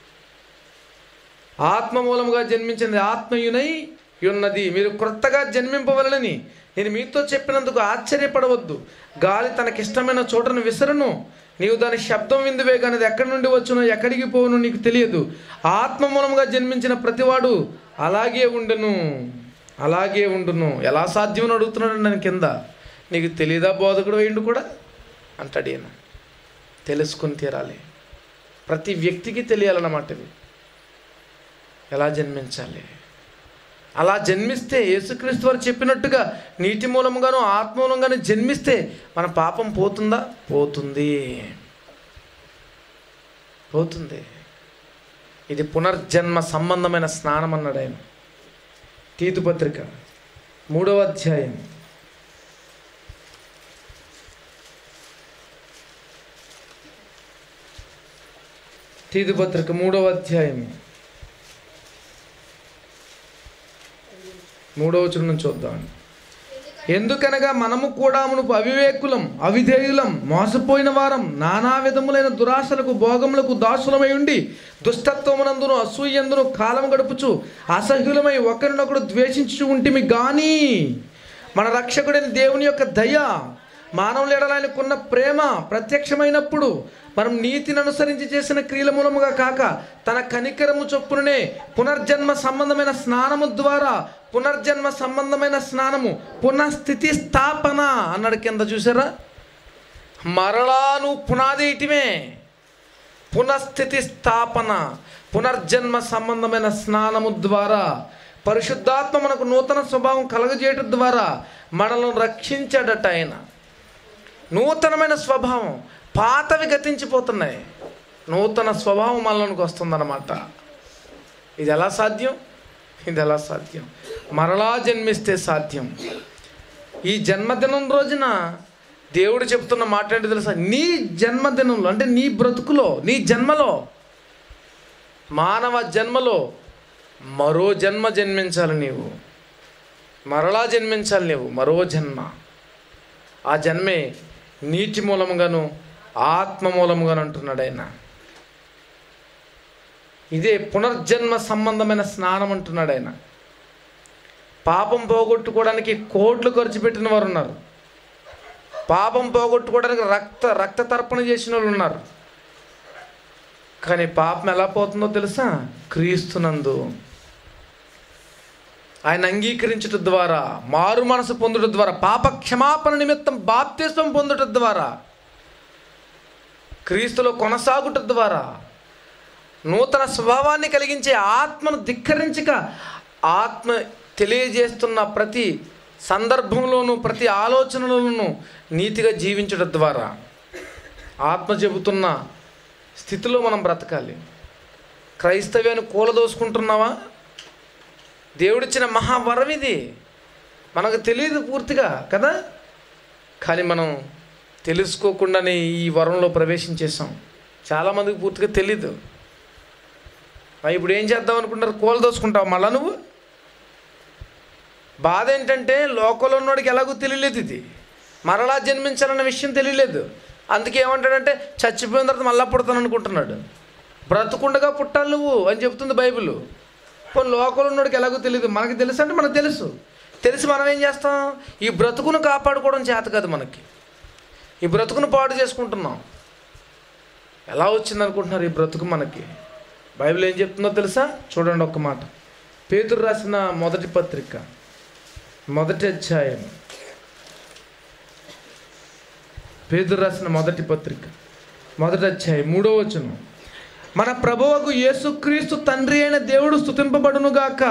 ఆత్మ మూలముగా జన్మించినది ఆత్మయునై ఉన్నది మీరు క్రొత్తగా జన్మింపవలనని నేను మీతో చెప్పినందుకు ఆశ్చర్యపడవద్దు గాలి తనకిష్టమైన చోటను విసరను నీవు దాని శబ్దం విందువే కానీ అది ఎక్కడి నుండి వచ్చునో ఎక్కడికి పోవునో నీకు తెలియదు ఆత్మ మూలముగా జన్మించిన ప్రతివాడు అలాగే ఉండును అలాగే ఉండును ఎలా సాధ్యమని అడుగుతున్నాడు నన్ను కింద నీకు తెలియదా బోధకుడు వేయండు కూడా అంటాడు ఈయన తెలుసుకుని తీరాలి ప్రతి వ్యక్తికి తెలియాలన్నమాట ఇది ఎలా జన్మించాలి అలా జన్మిస్తే యేసుక్రీస్తు వారు చెప్పినట్టుగా నీటి మూలముగాను ఆత్మ మూలంగాను జన్మిస్తే మన పాపం పోతుందా పోతుంది పోతుంది ఇది పునర్జన్మ సంబంధమైన స్నానం అన్నాడు ఆయన తీతు పత్రిక మూడవ అధ్యాయం తీతు పత్రిక మూడవ అధ్యాయం మూడవ వచనం చూద్దాం ఎందుకనగా మనము కూడా మునుపు అవివేకులం అవిధేయులం మోసపోయిన వారం నానా విధములైన దురాశలకు భోగములకు దాసులమై ఉండి దుష్టత్వమునందును అసూయందును కాలం గడుపుచు అసహ్యులమై ఒకరినొకడు ద్వేషించు ఉంటిమి గాని మన రక్షకుడైన దేవుని యొక్క దయ మానవుల ఎడల ఆయనకున్న ప్రేమ ప్రత్యక్షమైనప్పుడు మనం నీతిని అనుసరించి చేసిన క్రియల మూలముగా కాక తన కనికరము చొప్పుననే పునర్జన్మ సంబంధమైన స్నానము ద్వారా పునర్జన్మ సంబంధమైన స్నానము పునఃస్థితి స్థాపన అన్నాడు కింద చూసారా మరలా నువ్వు పునాది ఇటిమే పునఃస్థితి స్థాపన పునర్జన్మ సంబంధమైన స్నానము ద్వారా పరిశుద్ధాత్మ మనకు నూతన స్వభావం కలగజేయటం ద్వారా మనల్ని రక్షించాడట ఆయన నూతనమైన స్వభావం పాతవి గతించిపోతున్నాయి నూతన స్వభావం మనలోనికి వస్తుందన్నమాట ఇది ఎలా సాధ్యం ఇది ఎలా సాధ్యం మరలా జన్మిస్తే సాధ్యం ఈ జన్మదినం రోజున దేవుడు చెప్తున్న మాట ఏంటి తెలుసా నీ జన్మదినంలో అంటే నీ బ్రతుకులో నీ జన్మలో మానవ జన్మలో మరో జన్మ జన్మించాలి నీవు మరలా జన్మించాలి నీవు మరో జన్మ ఆ జన్మే నీటి మూలముగాను ఆత్మ మూలముగాను అంటున్నాడు ఆయన ఇదే పునర్జన్మ సంబంధమైన స్నానం అంటున్నాడు ఆయన పాపం పోగొట్టుకోవడానికి కోట్లు ఖర్చు పెట్టిన వారు ఉన్నారు పాపం పోగొట్టుకోవడానికి రక్త రక్త తర్పణ చేసిన వాళ్ళు ఉన్నారు కానీ పాపం ఎలా పోతుందో తెలుసా క్రీస్తునందు ఆయన అంగీకరించుట ద్వారా మారు మనసు పొందుట ద్వారా పాప క్షమాపణ నిమిత్తం బాప్తిస్వం పొందుట ద్వారా క్రీస్తులో కొనసాగుట ద్వారా నూతన స్వభావాన్ని కలిగించే ఆత్మను ధిక్కరించక ఆత్మ తెలియజేస్తున్న ప్రతి సందర్భంలోనూ ప్రతి ఆలోచనలోనూ నీతిగా జీవించడం ద్వారా ఆత్మ చెబుతున్న స్థితిలో మనం బ్రతకాలి క్రైస్తవ్యాన్ని కూలదోసుకుంటున్నావా దేవుడిచ్చిన మహావరం ఇది మనకు తెలియదు పూర్తిగా కదా కానీ మనం తెలుసుకోకుండానే ఈ వరంలో ప్రవేశించేసాం చాలామందికి పూర్తిగా తెలీదు మరి ఇప్పుడు ఏం చేద్దాం అనుకుంటారు కూల దోసుకుంటావు మళ్ళా నువ్వు బాధ ఏంటంటే లోకంలో ఉన్నవాడికి ఎలాగో తెలియలేదు ఇది మరలా జన్మించాలన్న విషయం తెలియలేదు అందుకే ఏమంటాడంటే చచ్చిపోయిన తర్వాత మళ్ళా పుడతాను అనుకుంటున్నాడు బ్రతుకుండగా పుట్టాలి నువ్వు అని చెప్తుంది బైబిల్ పోనీ లోకంలో ఉన్నవాడికి ఎలాగో తెలియదు మనకి తెలుసు అంటే మనకు తెలుసు తెలిసి మనం ఏం చేస్తాం ఈ బ్రతుకును కాపాడుకోవడం చేత కాదు మనకి ఈ బ్రతుకును పాడు చేసుకుంటున్నాం ఎలా వచ్చింది అనుకుంటున్నారు ఈ బ్రతుకు మనకి బైబిల్ ఏం చెప్తుందో తెలుసా చూడండి ఒక్క మాట పేతురు రాసిన మొదటి పత్రిక మొదటి అధ్యాయం పేతురు రాసిన మొదటి పత్రిక మొదటి అధ్యాయం మూడో వచనం మన ప్రభువకు యేసుక్రీస్తు తండ్రి అయిన దేవుడు స్థుతింపబడునుగాక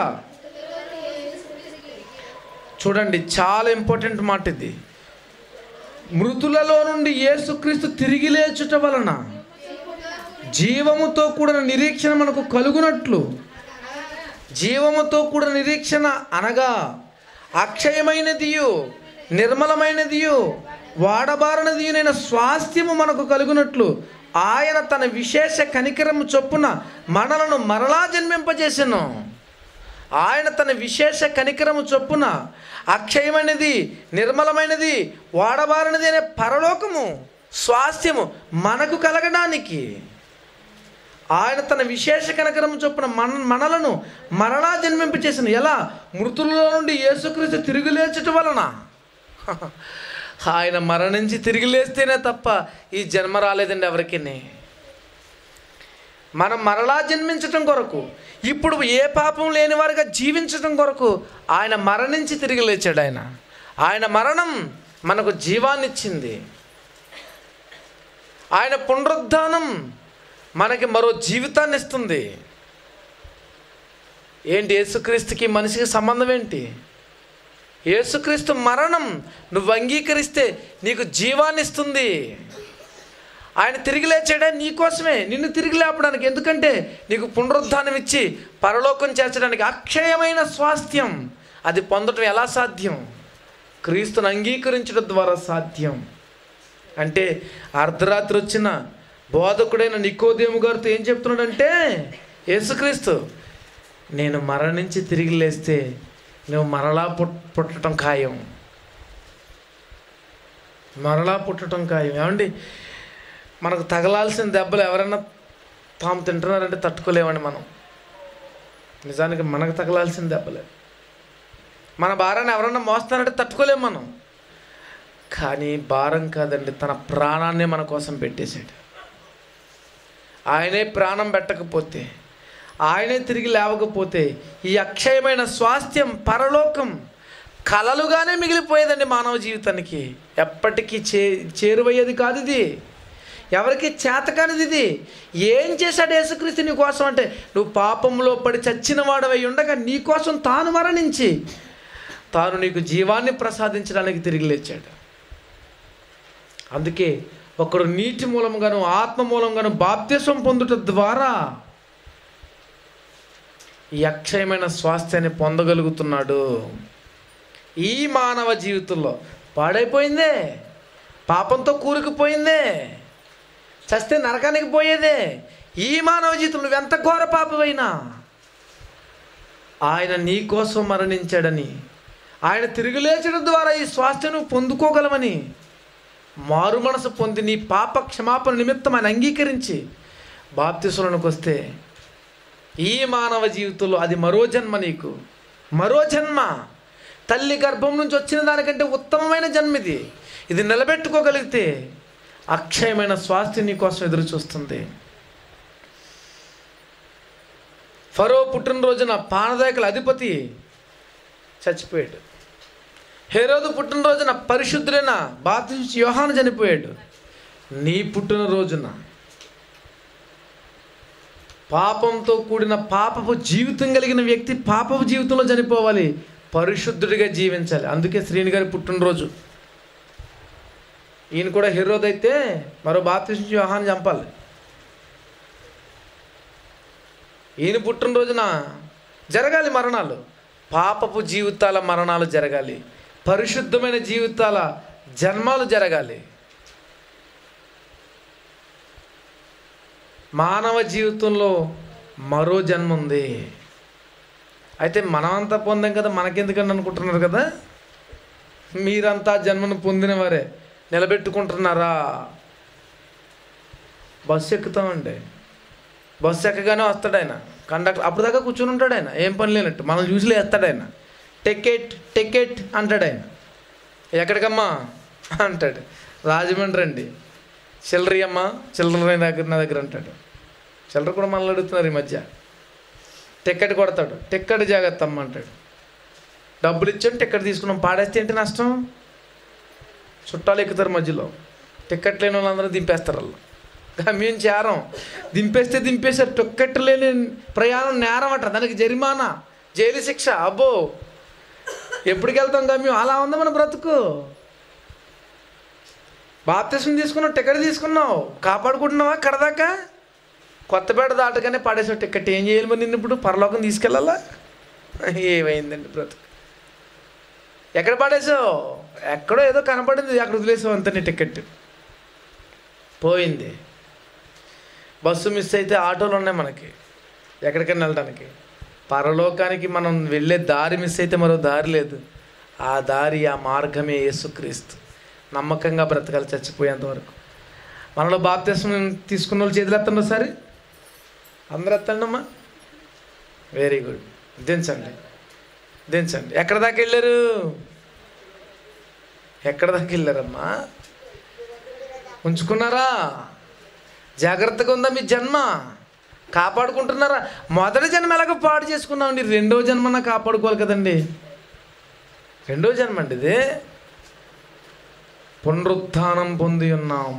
చూడండి చాలా ఇంపార్టెంట్ మాట ఇది మృతులలో నుండి యేసుక్రీస్తు తిరిగి లేచుట వలన జీవముతో కూడిన నిరీక్షణ మనకు కలుగునట్లు జీవముతో కూడిన నిరీక్షణ అనగా అక్షయమైనదియు నిర్మలమైనదియు వాడబారనదియునైన స్వాస్థ్యము మనకు కలుగునట్లు ఆయన తన విశేష కనికరము చొప్పున మనలను మరలా జన్మింపజేసెను ఆయన తన విశేష కనికరము చొప్పున అక్షయమైనది నిర్మలమైనది వాడబారినది అనే పరలోకము స్వాస్థ్యము మనకు కలగడానికి ఆయన తన విశేష కనకరము చొప్పున మన మనలను మరలా జన్మింపచేసిన ఎలా మృతులలో నుండి యేసుక్రీస్తు తిరిగి లేచటం వలన ఆయన మరణించి తిరిగి లేస్తేనే తప్ప ఈ జన్మ రాలేదండి ఎవరికి మనం మరలా జన్మించటం కొరకు ఇప్పుడు ఏ పాపం లేని వారిగా జీవించటం కొరకు ఆయన మరణించి తిరిగి లేచాడు ఆయన ఆయన మరణం మనకు జీవాన్నిచ్చింది ఆయన పునరుద్ధానం మనకి మరో జీవితాన్ని ఇస్తుంది ఏంటి యేసుక్రీస్తుకి మనిషికి సంబంధం ఏంటి యేసుక్రీస్తు మరణం నువ్వు అంగీకరిస్తే నీకు జీవాన్ని ఇస్తుంది ఆయన తిరిగి లేచాడే నీకోసమే నిన్ను తిరిగి లేపడానికి ఎందుకంటే నీకు పునరుద్ధానం ఇచ్చి పరలోకం చేర్చడానికి అక్షయమైన స్వాస్థ్యం అది పొందటం ఎలా సాధ్యం క్రీస్తుని అంగీకరించడం ద్వారా సాధ్యం అంటే అర్ధరాత్రి వచ్చిన బోధకుడైన నికోదేము గారితో ఏం చెప్తున్నాడంటే యేసుక్రీస్తు నేను మరణించి తిరిగి లేస్తే నువ్వు మరలా పుట్ పుట్టడం ఖాయం మరలా పుట్టడం ఖాయం ఏమండి మనకు తగలాల్సిన దెబ్బలు ఎవరైనా తాము తింటున్నారంటే తట్టుకోలేమండి మనం నిజానికి మనకు తగలాల్సిన దెబ్బలే మన భారాన్ని ఎవరన్నా మోస్తారంటే తట్టుకోలేము మనం కానీ భారం కాదండి తన ప్రాణాన్నే మన కోసం పెట్టేశాడు ఆయనే ప్రాణం పెట్టకపోతే ఆయనే తిరిగి లేవకపోతే ఈ అక్షయమైన స్వాస్థ్యం పరలోకం కలలుగానే మిగిలిపోయేదండి మానవ జీవితానికి ఎప్పటికీ చే చేరువయ్యేది కాదు ఇది ఎవరికి చేతకానిది ఇది ఏం చేశాడు యేసుక్రీస్తు నీ కోసం అంటే నువ్వు పాపంలో పడి చచ్చిన వాడవై ఉండగా నీ కోసం తాను మరణించి తాను నీకు జీవాన్ని ప్రసాదించడానికి తిరిగి లేచాడు అందుకే ఒకడు నీటి మూలంగాను ఆత్మ మూలంగాను బాప్త్యసం పొందుట ద్వారా ఈ అక్షయమైన స్వాస్థ్యాన్ని పొందగలుగుతున్నాడు ఈ మానవ జీవితంలో పాడైపోయిందే పాపంతో కూరుకుపోయిందే చస్తే నరకానికి పోయేదే ఈ మానవ జీవితంలో నువ్వెంత ఘోర పాపమైనా ఆయన నీ కోసం మరణించాడని ఆయన తిరిగి లేచడం ద్వారా ఈ స్వాస్థ్యం నువ్వు పొందుకోగలమని మారు మనసు పొంది నీ పాప క్షమాపణ నిమిత్తం ఆయన అంగీకరించి బాప్తిసులకు వస్తే ఈ మానవ జీవితంలో అది మరో జన్మ నీకు మరో జన్మ తల్లి గర్భం నుంచి వచ్చిన దానికంటే ఉత్తమమైన జన్మ ఇది ఇది నిలబెట్టుకోగలిగితే అక్షయమైన స్వాస్థ్యం నీ కోసం ఎదురు చూస్తుంది ఫరో పుట్టినరోజున పానదాయకుల అధిపతి చచ్చిపోయాడు హేరోదు పుట్టినరోజున పరిశుద్ధులైన బాప్తిస్ట్ యోహాను చనిపోయాడు నీ పుట్టినరోజున పాపంతో కూడిన పాపపు జీవితం కలిగిన వ్యక్తి పాపపు జీవితంలో చనిపోవాలి పరిశుద్ధుడిగా జీవించాలి అందుకే శ్రీని గారి పుట్టినరోజు ఈయన కూడా హీరోది అయితే మరో బాప్తిస్ట్ వ్యూహాన్ని చంపాలి ఈయన పుట్టినరోజున జరగాలి మరణాలు పాపపు జీవితాల మరణాలు జరగాలి పరిశుద్ధమైన జీవితాల జన్మాలు జరగాలి మానవ జీవితంలో మరో జన్మ ఉంది అయితే మనమంతా పొందాం కదా మనకెందుకని అనుకుంటున్నారు కదా మీరంతా జన్మను పొందిన వారే నిలబెట్టుకుంటున్నారా బస్సు ఎక్కుతామండి బస్సు ఎక్కగానే వస్తాడు ఆయన కండక్టర్ అప్పుడు దాకా కూర్చుని ఉంటాడు ఆయన ఏం పని లేనట్టు మనం చూసి లేస్తాడు ఆయన టికెట్ టికెట్ అంటాడు ఆయన ఎక్కడికమ్మా అంటాడు రాజమండ్రి అండి చిల్లరి అమ్మా చిల్లర దగ్గర నా దగ్గర అంటాడు చిల్లర కూడా మనల్ని అడుగుతున్నారు ఈ మధ్య టికెట్ కొడతాడు టికెట్ జాగ్రత్త అమ్మ అంటాడు డబ్బులు ఇచ్చాం టికెట్ తీసుకున్నాం పాడేస్తే ఏంటి నష్టం చుట్టాలు ఎక్కుతారు మధ్యలో టికెట్ లేని వాళ్ళందరూ దింపేస్తారు వాళ్ళు గమ్యం చేరం దింపేస్తే దింపేశారు టికెట్ లేని ప్రయాణం నేరం అంట దానికి జరిమానా జైలు శిక్ష అబ్బో ఎప్పటికి వెళ్తాం గమ్యం అలా ఉంది మన బ్రతుకు బాప్తిసం తీసుకున్నావు టికెట్ తీసుకున్నావు కాపాడుకుంటున్నావా కడదాకా కొత్తపేట దాటగానే పడేసావు టికెట్ ఏం చేయాలి మరి నిన్ను ఇప్పుడు పరలోకం తీసుకెళ్ళాలా ఏమైందండి బ్రతుకు ఎక్కడ పడేసావు ఎక్కడో ఏదో కనపడింది అక్కడ వదిలేసావు అంత నీ టికెట్ పోయింది బస్సు మిస్ అయితే ఆటోలు ఉన్నాయి మనకి ఎక్కడికైనా వెళ్ళడానికి పరలోకానికి మనం వెళ్ళే దారి మిస్ అయితే మరో దారి లేదు ఆ దారి ఆ మార్గమే యేసుక్రీస్తు నమ్మకంగా బ్రతకాలి చచ్చిపోయేంత వరకు మనలో బాప్తిస్మం తీసుకున్న వాళ్ళు చేతులు ఎత్తండి ఒకసారి అందరు ఎత్తండి అమ్మా వెరీ గుడ్ దించండి దించండి ఎక్కడ దాకా వెళ్ళారు ఎక్కడ దాకా వెళ్ళారమ్మా ఉంచుకున్నారా జాగ్రత్తగా ఉందా మీ జన్మ కాపాడుకుంటున్నారా మొదటి జన్మ ఎలాగో పాడు చేసుకున్నామండి రెండో జన్మన కాపాడుకోవాలి కదండి రెండో జన్మ అండి ఇది పునరుత్థానం పొంది ఉన్నాం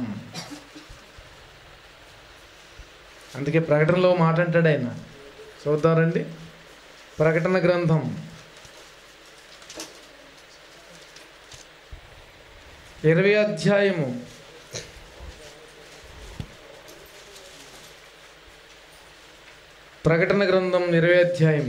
అందుకే ప్రకటనలో మాట అంటాడు ఆయన చూద్దాం రండి ప్రకటన గ్రంథం ఇరవై అధ్యాయము ప్రకటన గ్రంథం ఇరవై అధ్యాయం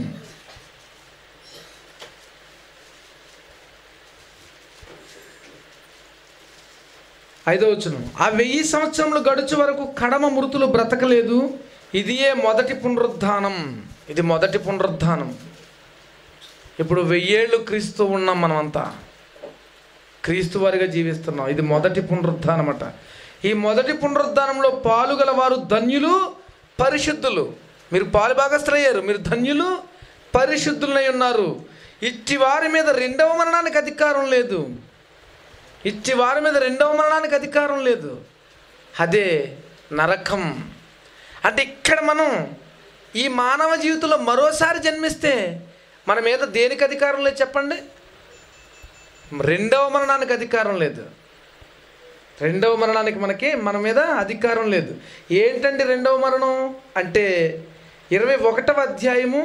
ఐదో వచ్చును ఆ వెయ్యి సంవత్సరములు గడుచు వరకు కడమ మృతులు బ్రతకలేదు ఇదియే మొదటి పునరుద్ధానం ఇది మొదటి పునరుద్ధానం ఇప్పుడు వెయ్యేళ్ళు క్రీస్తు ఉన్నాం మనమంతా క్రీస్తు వారిగా జీవిస్తున్నాం ఇది మొదటి పునరుద్ధానం అట ఈ మొదటి పునరుద్ధానంలో పాలుగల వారు ధన్యులు పరిశుద్ధులు మీరు పాలు భాగస్థులయ్యారు మీరు ధన్యులు పరిశుద్ధులై ఉన్నారు ఇట్టి వారి మీద రెండవ మరణానికి అధికారం లేదు ఇట్టి వారి మీద రెండవ మరణానికి అధికారం లేదు అదే నరకం అంటే ఇక్కడ మనం ఈ మానవ జీవితంలో మరోసారి జన్మిస్తే మన మీద దేనికి అధికారం లేదు చెప్పండి రెండవ మరణానికి అధికారం లేదు రెండవ మరణానికి మనకి మన మీద అధికారం లేదు ఏంటండి రెండవ మరణం అంటే ఇరవై ఒకటవ అధ్యాయము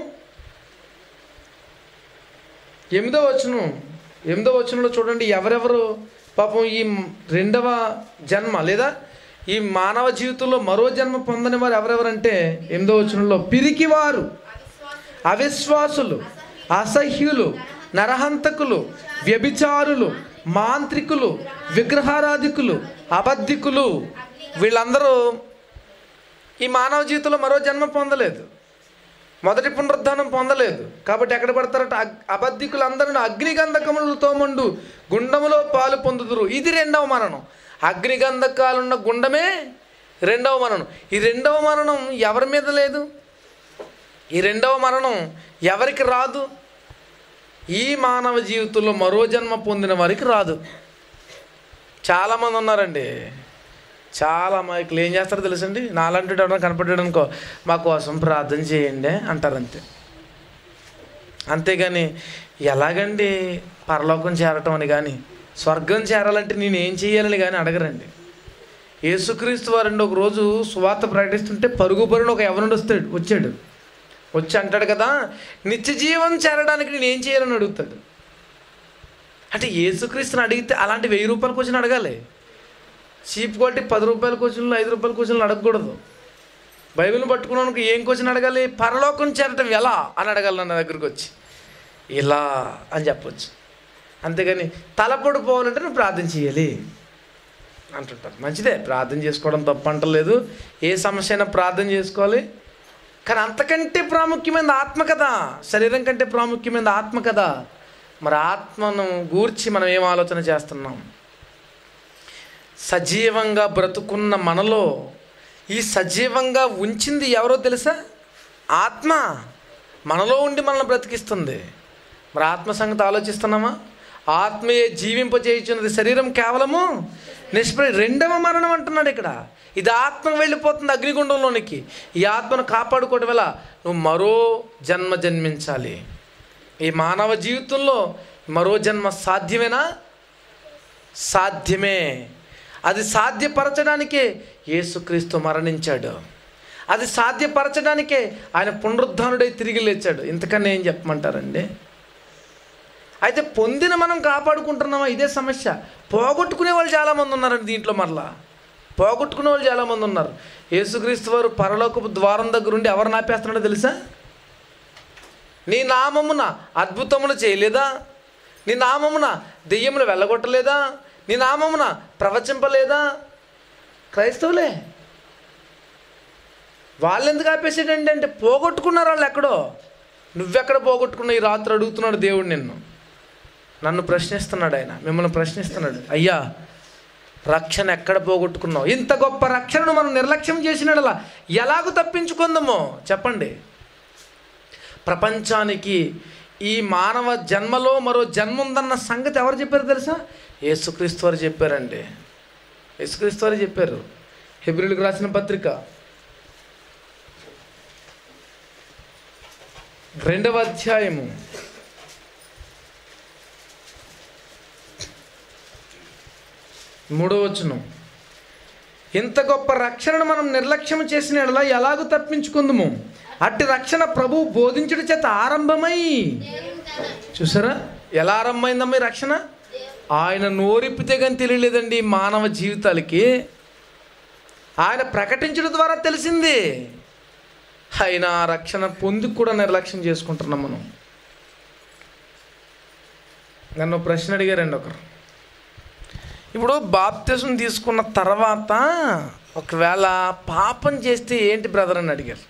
ఎనిమిదో వచనం ఎనిమిదో వచనంలో చూడండి ఎవరెవరు పాపం ఈ రెండవ జన్మ లేదా ఈ మానవ జీవితంలో మరో జన్మ పొందని వారు ఎవరెవరంటే ఎనిమిదో వచనంలో పిరికివారు అవిశ్వాసులు అసహ్యులు నరహంతకులు వ్యభిచారులు మాంత్రికులు విగ్రహారాధికులు అబద్ధికులు వీళ్ళందరూ ఈ మానవ జీవితంలో మరో జన్మ పొందలేదు మొదటి పునరుద్ధానం పొందలేదు కాబట్టి ఎక్కడ పడతారట అగ్- అబద్ధికులందరూ అగ్నిగంధకములతో మండు గుండములో పాలు పొందుదురు ఇది రెండవ మరణం అగ్నిగంధకాలున్న గుండమే రెండవ మరణం ఈ రెండవ మరణం ఎవరి మీద లేదు ఈ రెండవ మరణం ఎవరికి రాదు ఈ మానవ జీవితంలో మరో జన్మ పొందిన వారికి రాదు చాలామంది ఉన్నారండి చాలా మైకులు ఏం చేస్తారో తెలుసండి నాలంటి ఎవరైనా కనపడ్డాడు అనుకో మా కోసం ప్రార్థన చేయండి అంటారు అంతే అంతేగాని ఎలాగండి పరలోకం చేరటం అని కానీ స్వర్గం చేరాలంటే నేను ఏం చేయాలని కానీ అడగరండి యేసుక్రీస్తు వారండి ఒక రోజు సువార్త ప్రకటిస్తుంటే పరుగు పరుగున ఒక ఎవరుండి వస్తాడు వచ్చాడు వచ్చి అంటాడు కదా నిత్య జీవం చేరడానికి నేను ఏం చేయాలని అడుగుతాడు అంటే యేసుక్రీస్తుని అడిగితే అలాంటి వెయ్యి రూపాయల క్వశ్చన్ అడగాలి చీప్ కొట్టి పది రూపాయల క్వశ్చన్లు ఐదు రూపాయల క్వశ్చన్లు అడగకూడదు బైబిల్ని పట్టుకున్నానికి ఏం క్వశ్చన్ అడగాలి పరలోకం చేరటం ఎలా అని అడగాలి నా దగ్గరికి వచ్చి ఇలా అని చెప్పొచ్చు అంతేగాని తలపొడి పోవాలంటే నువ్వు ప్రార్థన చేయాలి అంటుంటారు మంచిదే ప్రార్థన చేసుకోవడం తప్పు అంటలేదు ఏ సమస్య అయినా ప్రార్థన చేసుకోవాలి కానీ అంతకంటే ప్రాముఖ్యమైనది ఆత్మ కదా శరీరం కంటే ప్రాముఖ్యమైనది ఆత్మ కదా మరి ఆత్మను గూర్చి మనం ఏం ఆలోచన చేస్తున్నాం సజీవంగా బ్రతుకున్న మనలో ఈ సజీవంగా ఉంచింది ఎవరో తెలుసా ఆత్మ మనలో ఉండి మనల్ని బ్రతికిస్తుంది మరి ఆత్మ సంగతి ఆలోచిస్తున్నామా ఆత్మయే జీవింపజేయుచున్నది శరీరం కేవలము నిష్ప్రయ రెండవ మరణం అంటున్నాడు ఇక్కడ ఇది ఆత్మ వెళ్ళిపోతుంది అగ్నిగుండంలోనికి ఈ ఆత్మను కాపాడుకోవడం వల్ల నువ్వు మరో జన్మ జన్మించాలి ఈ మానవ జీవితంలో మరో జన్మ సాధ్యమేనా సాధ్యమే అది సాధ్యపరచడానికే యేసుక్రీస్తు మరణించాడు అది సాధ్యపరచడానికే ఆయన పునరుద్ధానుడై తిరిగి లేచాడు ఇంతకన్నా ఏం చెప్పమంటారండి అయితే పొందిన మనం కాపాడుకుంటున్నామా ఇదే సమస్య పోగొట్టుకునే వాళ్ళు చాలామంది ఉన్నారండి దీంట్లో మరలా పోగొట్టుకునే వాళ్ళు చాలామంది ఉన్నారు యేసుక్రీస్తు వారు పరలోకపు ద్వారం దగ్గర ఉండి ఎవరు నాపేస్తున్నాడో తెలుసా నీ నామమున అద్భుతములు చేయలేదా నీ నామమున దెయ్యములు వెళ్ళగొట్టలేదా నీ నామమున ప్రవచింపలేదా క్రైస్తవులే వాళ్ళు ఎందుకు ఆపేసాడండి అంటే పోగొట్టుకున్నారు వాళ్ళు ఎక్కడో నువ్వెక్కడ పోగొట్టుకున్నావు ఈ రాత్రి అడుగుతున్నాడు దేవుడు నిన్ను నన్ను ప్రశ్నిస్తున్నాడు ఆయన మిమ్మల్ని ప్రశ్నిస్తున్నాడు అయ్యా రక్షణ ఎక్కడ పోగొట్టుకున్నావు ఇంత గొప్ప రక్షణను మనం నిర్లక్ష్యం చేసినలా ఎలాగూ తప్పించుకుందామో చెప్పండి ప్రపంచానికి ఈ మానవ జన్మలో మరో జన్మ ఉందన్న సంగతి ఎవరు చెప్పారు తెలుసా యేసుక్రీస్తు వారు చెప్పారండి యేసుక్రీస్తు వారు చెప్పారు హెబ్రిల్కి రాసిన పత్రిక రెండవ అధ్యాయము మూడవ వచనం ఇంత గొప్ప రక్షణను మనం నిర్లక్ష్యం చేసిన ఎడల ఎలాగూ తప్పించుకుందాము అట్టి రక్షణ ప్రభు బోధించడం చేత ఆరంభమై చూసారా ఎలా ఆరంభమైందమ్మా ఈ రక్షణ ఆయన నోరిప్పితే కానీ తెలియలేదండి ఈ మానవ జీవితాలకి ఆయన ప్రకటించడం ద్వారా తెలిసింది ఆయన ఆ రక్షణ పొంది కూడా నిర్లక్ష్యం చేసుకుంటున్నాం మనం నన్ను ఓ ప్రశ్న అడిగారండి ఒకరు ఇప్పుడు బాప్తిజం తీసుకున్న తర్వాత ఒకవేళ పాపం చేస్తే ఏంటి బ్రదర్ అని అడిగారు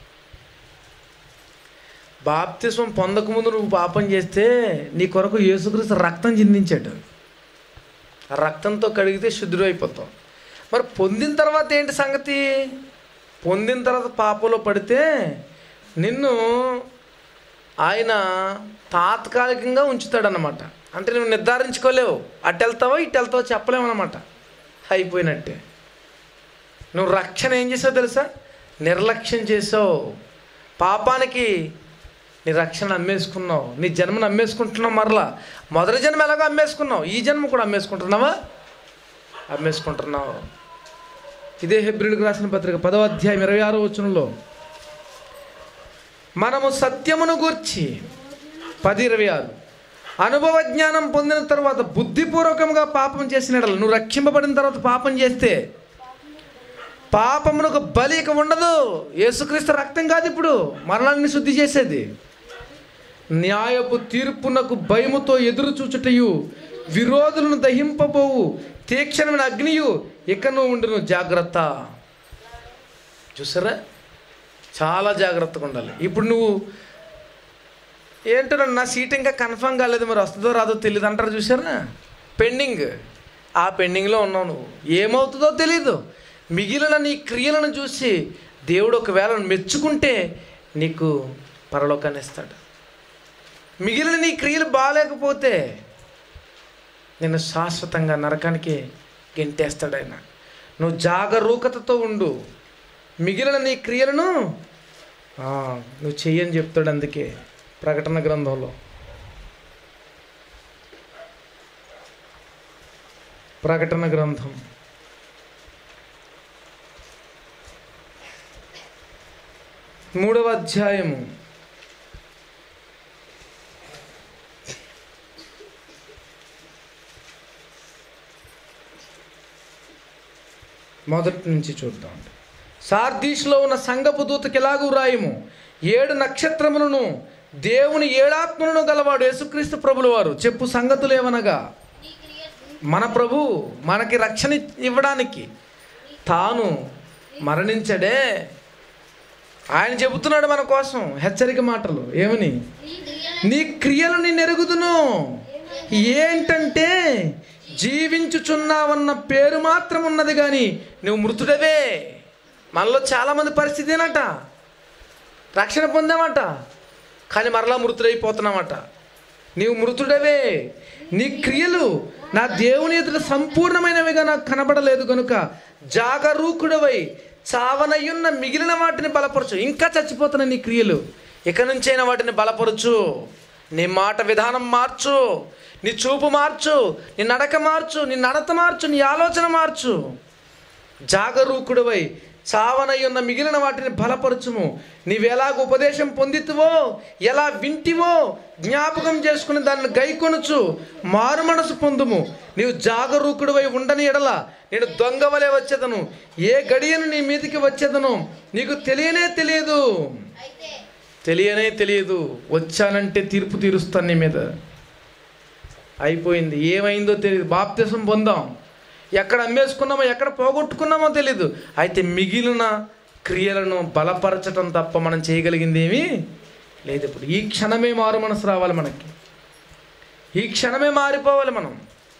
బాప్తిజం పొందకముందు నువ్వు పాపం చేస్తే నీ కొరకు యేసుక్రీస్తు రక్తం చిందించాడు ఆ రక్తంతో కడిగితే శుద్ధుడు అయిపోతావు మరి పొందిన తర్వాత ఏంటి సంగతి పొందిన తర్వాత పాపంలో పడితే నిన్ను ఆయన తాత్కాలికంగా ఉంచుతాడనమాట అంటే నువ్వు నిర్ధారించుకోలేవు అటు వెళ్తావో ఇటు వెళ్తావో చెప్పలేమన్నమాట అయిపోయినట్టే నువ్వు రక్షణ ఏం చేసావు తెలుసా నిర్లక్ష్యం చేసావు పాపానికి నీ రక్షణ అమ్మేసుకున్నావు నీ జన్మను అమ్మేసుకుంటున్నావు మరలా మొదటి జన్మ ఎలాగో అమ్మేసుకున్నావు ఈ జన్మ కూడా అమ్మేసుకుంటున్నావా అమ్మేసుకుంటున్నావు ఇదే హెబ్రిల్కి రాసిన పత్రిక పదవ అధ్యాయం ఇరవై ఆరో వచనంలో మనము సత్యమును గూర్చి పది ఇరవై ఆరు అనుభవ జ్ఞానం పొందిన తర్వాత బుద్ధిపూర్వకంగా పాపం చేసిన యెడల నువ్వు రక్షింపబడిన తర్వాత పాపం చేస్తే పాపమునకు బలి ఇక ఉండదు యేసుక్రీస్తు రక్తం కాదు ఇప్పుడు మరణాన్ని శుద్ధి చేసేది న్యాయపు తీర్పునకు భయముతో ఎదురు చూచుటయు విరోధులను దహింపబోవు తీక్షణమైన అగ్నియు ఇకను ఉండును జాగ్రత్త చూసారా చాలా జాగ్రత్తగా ఉండాలి ఇప్పుడు నువ్వు ఏంటో నా సీట్ ఇంకా కన్ఫర్మ్ కాలేదు మరి వస్తుందో రాదో తెలియదు అంటారు చూసారా పెండింగ్ ఆ పెండింగ్లో ఉన్నావు నువ్వు ఏమవుతుందో తెలీదు మిగిలిన నీ క్రియలను చూసి దేవుడు ఒకవేళ మెచ్చుకుంటే నీకు పరలోకాన్ని ఇస్తాడు మిగిలిన నీ క్రియలు బాగాలేకపోతే నిన్ను శాశ్వతంగా నరకానికి గెంటేస్తాడు ఆయన నువ్వు జాగరూకతతో ఉండు మిగిలిన నీ క్రియలను ఆ, నువ్వు చెయ్యని చెప్తాడు అందుకే ప్రకటన గ్రంథంలో ప్రకటన గ్రంథం మూడవ అధ్యాయము మొదటి నుంచి చూద్దాం సార్దీష్లో ఉన్న సంగపు దూతకి ఎలాగూ రాయము ఏడు నక్షత్రములను దేవుని ఏడాత్మలను గలవాడు యేసుక్రీస్తు ప్రభుల వారు చెప్పు సంగతులు ఏమనగా మన ప్రభు మనకి రక్షణ ఇవ్వడానికి తాను మరణించడే ఆయన చెబుతున్నాడు మన కోసం హెచ్చరిక మాటలు ఏమని నీ క్రియలు నేను ఎరుగుదును ఏంటంటే జీవించుచున్నావన్న పేరు మాత్రం ఉన్నది కానీ నువ్వు మృతుడవే మనలో చాలామంది పరిస్థితి ఏనట రక్షణ పొందామట కానీ మరలా మృతుడైపోతున్నామట నీవు మృతుడవే నీ క్రియలు నా దేవుని ఎదుట సంపూర్ణమైనవిగా నాకు కనబడలేదు కనుక జాగరూకుడవై చావనయ్యున్న మిగిలిన వాటిని బలపరచు ఇంకా చచ్చిపోతున్న నీ క్రియలు ఇక నుంచైనా వాటిని బలపరచు నీ మాట విధానం మార్చు నీ చూపు మార్చు నీ నడక మార్చు నీ నడత మార్చు నీ ఆలోచన మార్చు జాగరూకుడవై చావనై ఉన్న మిగిలిన వాటిని బలపరచుము నీవెలాగ ఉపదేశం పొందితువో ఎలా వింటివో జ్ఞాపకం చేసుకుని దాన్ని గైకొనుచు మారు మనసు పొందుము నీవు జాగరూకుడివై ఉండని ఎడల నేను దొంగ వలె వచ్చేదను ఏ గడియను నీ మీదికి వచ్చేదను నీకు తెలియనే తెలియదు తెలియనే తెలియదు వచ్చానంటే తీర్పు తీరుస్తాను నీ మీద అయిపోయింది ఏమైందో తెలియదు బాప్తిసం పొందాం ఎక్కడ అమ్మేసుకున్నామో ఎక్కడ పోగొట్టుకున్నామో తెలియదు అయితే మిగిలిన క్రియలను బలపరచటం తప్ప మనం చేయగలిగింది ఏమీ లేదు ఇప్పుడు ఈ క్షణమే మారు మనసు రావాలి మనకి ఈ క్షణమే మారిపోవాలి మనం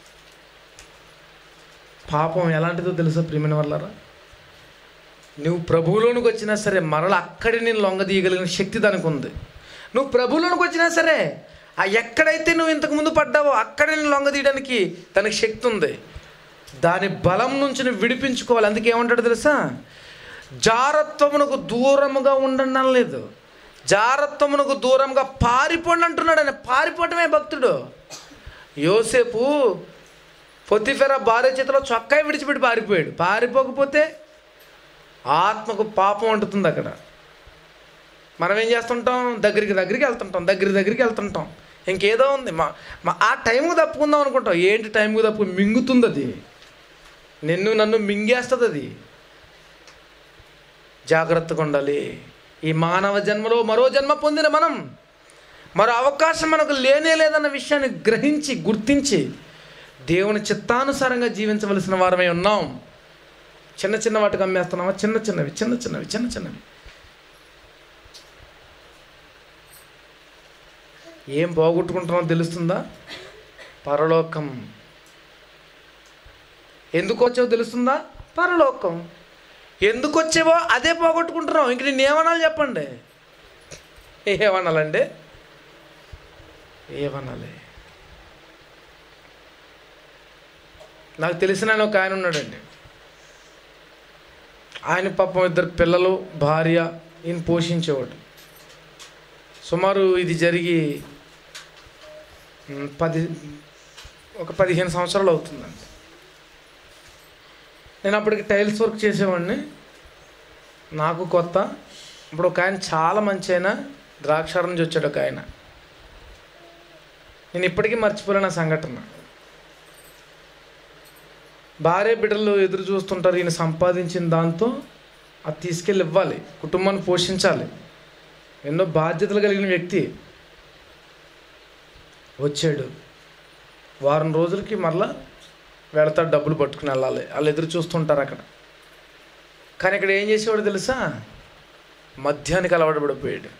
పాపం ఎలాంటిదో తెలుసా ప్రియమైన వాళ్ళరా నువ్వు ప్రభువులోనికి వచ్చినా సరే మరల అక్కడే నేను లొంగ తీయగలిగిన శక్తి దానికి ఉంది నువ్వు ప్రభువులోనికి వచ్చినా సరే ఆ ఎక్కడైతే నువ్వు ఇంతకు ముందు పడ్డావో అక్కడే నేను లొంగ తీయడానికి దానికి శక్తి ఉంది దాని బలం నుంచి నువ్వు విడిపించుకోవాలి అందుకే ఏమంటాడు తెలుసా జారత్వమునకు దూరముగా ఉండండి అనలేదు జారత్వమునకు దూరంగా పారిపోండి అంటున్నాడు ఆయన పారిపోవటమే భక్తుడు యోసేపు పొత్తిఫెర భార్య చేతిలో చొక్కాయి విడిచిపెట్టి పారిపోయాడు పారిపోకపోతే ఆత్మకు పాపం అంటుతుంది అక్కడ మనం ఏం చేస్తుంటాం దగ్గరికి దగ్గరికి వెళ్తుంటాం దగ్గరికి దగ్గరికి వెళ్తుంటాం ఇంకేదో ఉంది మా మా ఆ టైంకు తప్పుకుందాం అనుకుంటాం ఏంటి టైంకు తప్పు మింగుతుంది అది నిన్ను నన్ను మింగేస్తుంది అది జాగ్రత్తగా ఉండాలి ఈ మానవ జన్మలో మరో జన్మ పొందిన మనం మరో అవకాశం మనకు లేనే లేదన్న విషయాన్ని గ్రహించి గుర్తించి దేవుని చిత్తానుసారంగా జీవించవలసిన వారమై ఉన్నాం చిన్న చిన్న వాటికి అమ్మేస్తున్నామా చిన్న చిన్నవి చిన్న చిన్నవి చిన్న చిన్నవి ఏం పోగొట్టుకుంటున్నామో తెలుస్తుందా పరలోకం ఎందుకు వచ్చావో తెలుస్తుందా పరలోకం ఎందుకు వచ్చేవో అదే పోగొట్టుకుంటున్నావు ఇంక నేను ఏమనాలి చెప్పండి ఏమనాలండి ఏమనాలి నాకు తెలిసిన ఆయన ఒక ఆయన ఉన్నాడండి ఆయన పాపం ఇద్దరు పిల్లలు భార్య ఈయన పోషించేవాడు సుమారు ఇది జరిగి మ్, పది ఒక పదిహేను సంవత్సరాలు అవుతుందండి నేను అప్పటికి టైల్స్ వర్క్ చేసేవాడిని నాకు కొత్త ఇప్పుడు ఒక ఆయన చాలా మంచి ఆయన ద్రాక్షారం నుంచి వచ్చాడు ఒక ఆయన నేను ఇప్పటికీ మర్చిపోలేను ఆ సంఘటన భార్య బిడ్డలు ఎదురు చూస్తుంటారు ఈయన సంపాదించిన దాంతో అది తీసుకెళ్ళి ఇవ్వాలి కుటుంబాన్ని పోషించాలి ఎన్నో బాధ్యతలు కలిగిన వ్యక్తి వచ్చాడు వారం రోజులకి మరలా వెళతాడు డబ్బులు పట్టుకుని వెళ్ళాలి వాళ్ళు ఎదురు చూస్తుంటారు అక్కడ కానీ ఇక్కడ ఏం చేసేవాడు తెలుసా మధ్యాహ్నానికి అలవాటు పడిపోయాడు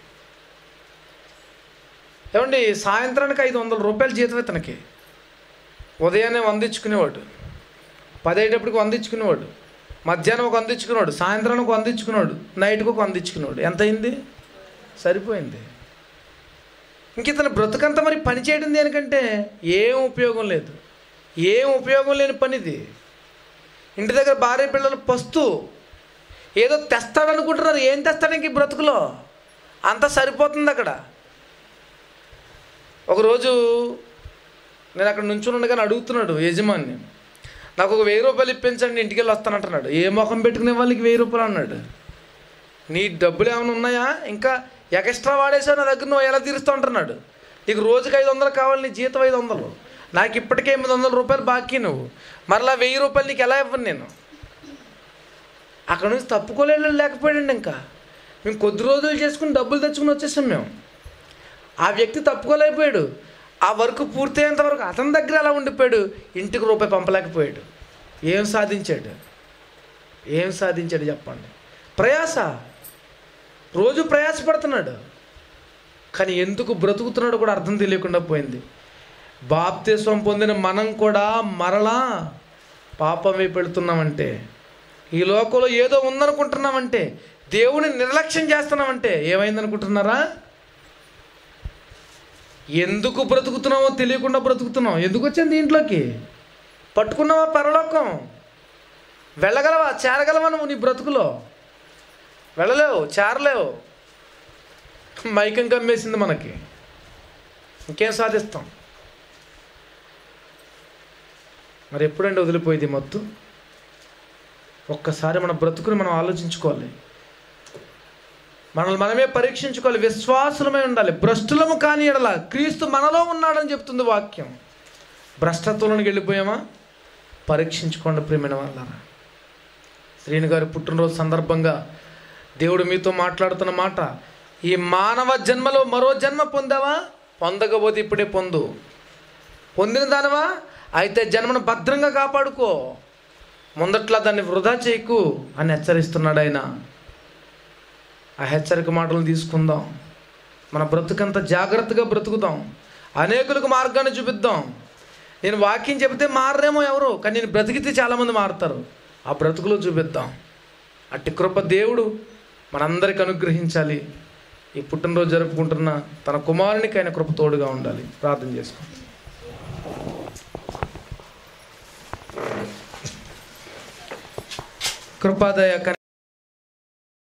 ఏమండి సాయంత్రానికి ఐదు వందల రూపాయలు జీతం ఇతనికి ఉదయాన్నే వందించుకునేవాడు పదేటప్పటికి వందించుకునేవాడు మధ్యాహ్నం ఒక వందించుకునేవాడు సాయంత్రానికి ఒక వందించుకునేవాడు నైట్కి ఒక వందించుకునేవాడు ఎంత అయింది సరిపోయింది ఇంక ఇతను బ్రతుకంతా మరి పని చేయడం దేనికంటే ఏం ఉపయోగం లేదు ఏం ఉపయోగం లేని పనిది ఇంటి దగ్గర భార్య పిల్లలు పస్తు ఏదో తెస్తాడు అనుకుంటున్నారు ఏం తెస్తాడు ఇంక ఈ బ్రతుకులో అంతా సరిపోతుంది అక్కడ ఒకరోజు నేను అక్కడ నుంచుని ఉండగానే అడుగుతున్నాడు యజమాని నాకు ఒక వెయ్యి రూపాయలు ఇప్పించండి ఇంటికి వెళ్ళి వస్తానంటున్నాడు ఏ ముఖం పెట్టుకునే వాళ్ళకి వెయ్యి రూపాయలు అన్నాడు నీ డబ్బులు ఏమైనా ఉన్నాయా ఇంకా ఎక్స్ట్రా వాడేసావు నా దగ్గర నువ్వు ఎలా తీరుస్తూ ఉంటున్నాడు నీకు రోజుకి ఐదు వందలు కావాలి నీ జీతం ఐదు వందలు నాకు ఇప్పటికే ఎనిమిది వందల రూపాయలు బాకీ నువ్వు మరలా వెయ్యి రూపాయలు నీకు ఎలా ఇవ్వను నేను అక్కడ నుంచి తప్పుకోలేడు లేకపోయాడండి ఇంకా మేము కొద్ది రోజులు చేసుకుని డబ్బులు తెచ్చుకుని వచ్చేసాం మేము ఆ వ్యక్తి తప్పుకోలేకపోయాడు ఆ వర్క్ పూర్తయ్యేంత వరకు అతని దగ్గర అలా ఉండిపోయాడు ఇంటికి రూపాయి పంపలేకపోయాడు ఏం సాధించాడు ఏం సాధించాడు చెప్పండి ప్రయాస రోజు ప్రయాసపడుతున్నాడు కానీ ఎందుకు బ్రతుకుతున్నాడో కూడా అర్థం తెలియకుండా పోయింది బాప్తిస్వం పొందిన మనం కూడా మరలా పాపం వైపు వెళుతున్నామంటే ఈ లోకంలో ఏదో ఉందనుకుంటున్నామంటే దేవుని నిర్లక్ష్యం చేస్తున్నామంటే ఏమైందనుకుంటున్నారా ఎందుకు బ్రతుకుతున్నామో తెలియకుండా బ్రతుకుతున్నాం ఎందుకు వచ్చింది ఇంట్లోకి పట్టుకున్నావా పరలోకం వెళ్ళగలవా చేరగలవా నువ్వు నీ బ్రతుకులో వెళ్ళలేవు చేరలేవు మైకం కమ్మేసింది మనకి ఇంకేం సాధిస్తాం మరి ఎప్పుడండి వదిలిపోయింది మొత్తం ఒక్కసారి మన బ్రతుకుని మనం ఆలోచించుకోవాలి మనల్ని మనమే పరీక్షించుకోవాలి విశ్వాసులమై ఉండాలి భ్రష్టులము కాని ఎడల క్రీస్తు మనలో ఉన్నాడని చెప్తుంది వాక్యం భ్రష్టత్వంలోకి వెళ్ళిపోయామా పరీక్షించుకోండి ప్రియమైన వాళ్ళారా శ్రీని గారి పుట్టినరోజు సందర్భంగా దేవుడు మీతో మాట్లాడుతున్న మాట ఈ మానవ జన్మలో మరో జన్మ పొందావా పొందకపోతే ఇప్పుడే పొందు పొందిన దానవా అయితే జన్మను భద్రంగా కాపాడుకో ముందట్లా దాన్ని వృధా చేయకు అని హెచ్చరిస్తున్నాడు ఆయన ఆ హెచ్చరిక మాటలు తీసుకుందాం మన బ్రతుకంత జాగ్రత్తగా బ్రతుకుదాం అనేకులకు మార్గాన్ని చూపిద్దాం నేను వాక్యం చెబితే మారరేమో ఎవరు కానీ నేను బ్రతికితే చాలామంది మారుతారు ఆ బ్రతుకులో చూపిద్దాం అట్టి కృప దేవుడు మనందరికి అనుగ్రహించాలి ఈ పుట్టినరోజు జరుపుకుంటున్న తన కుమారునికి ఆయన కృప తోడుగా ఉండాలి ప్రార్థన చేసుకో కృపాదయ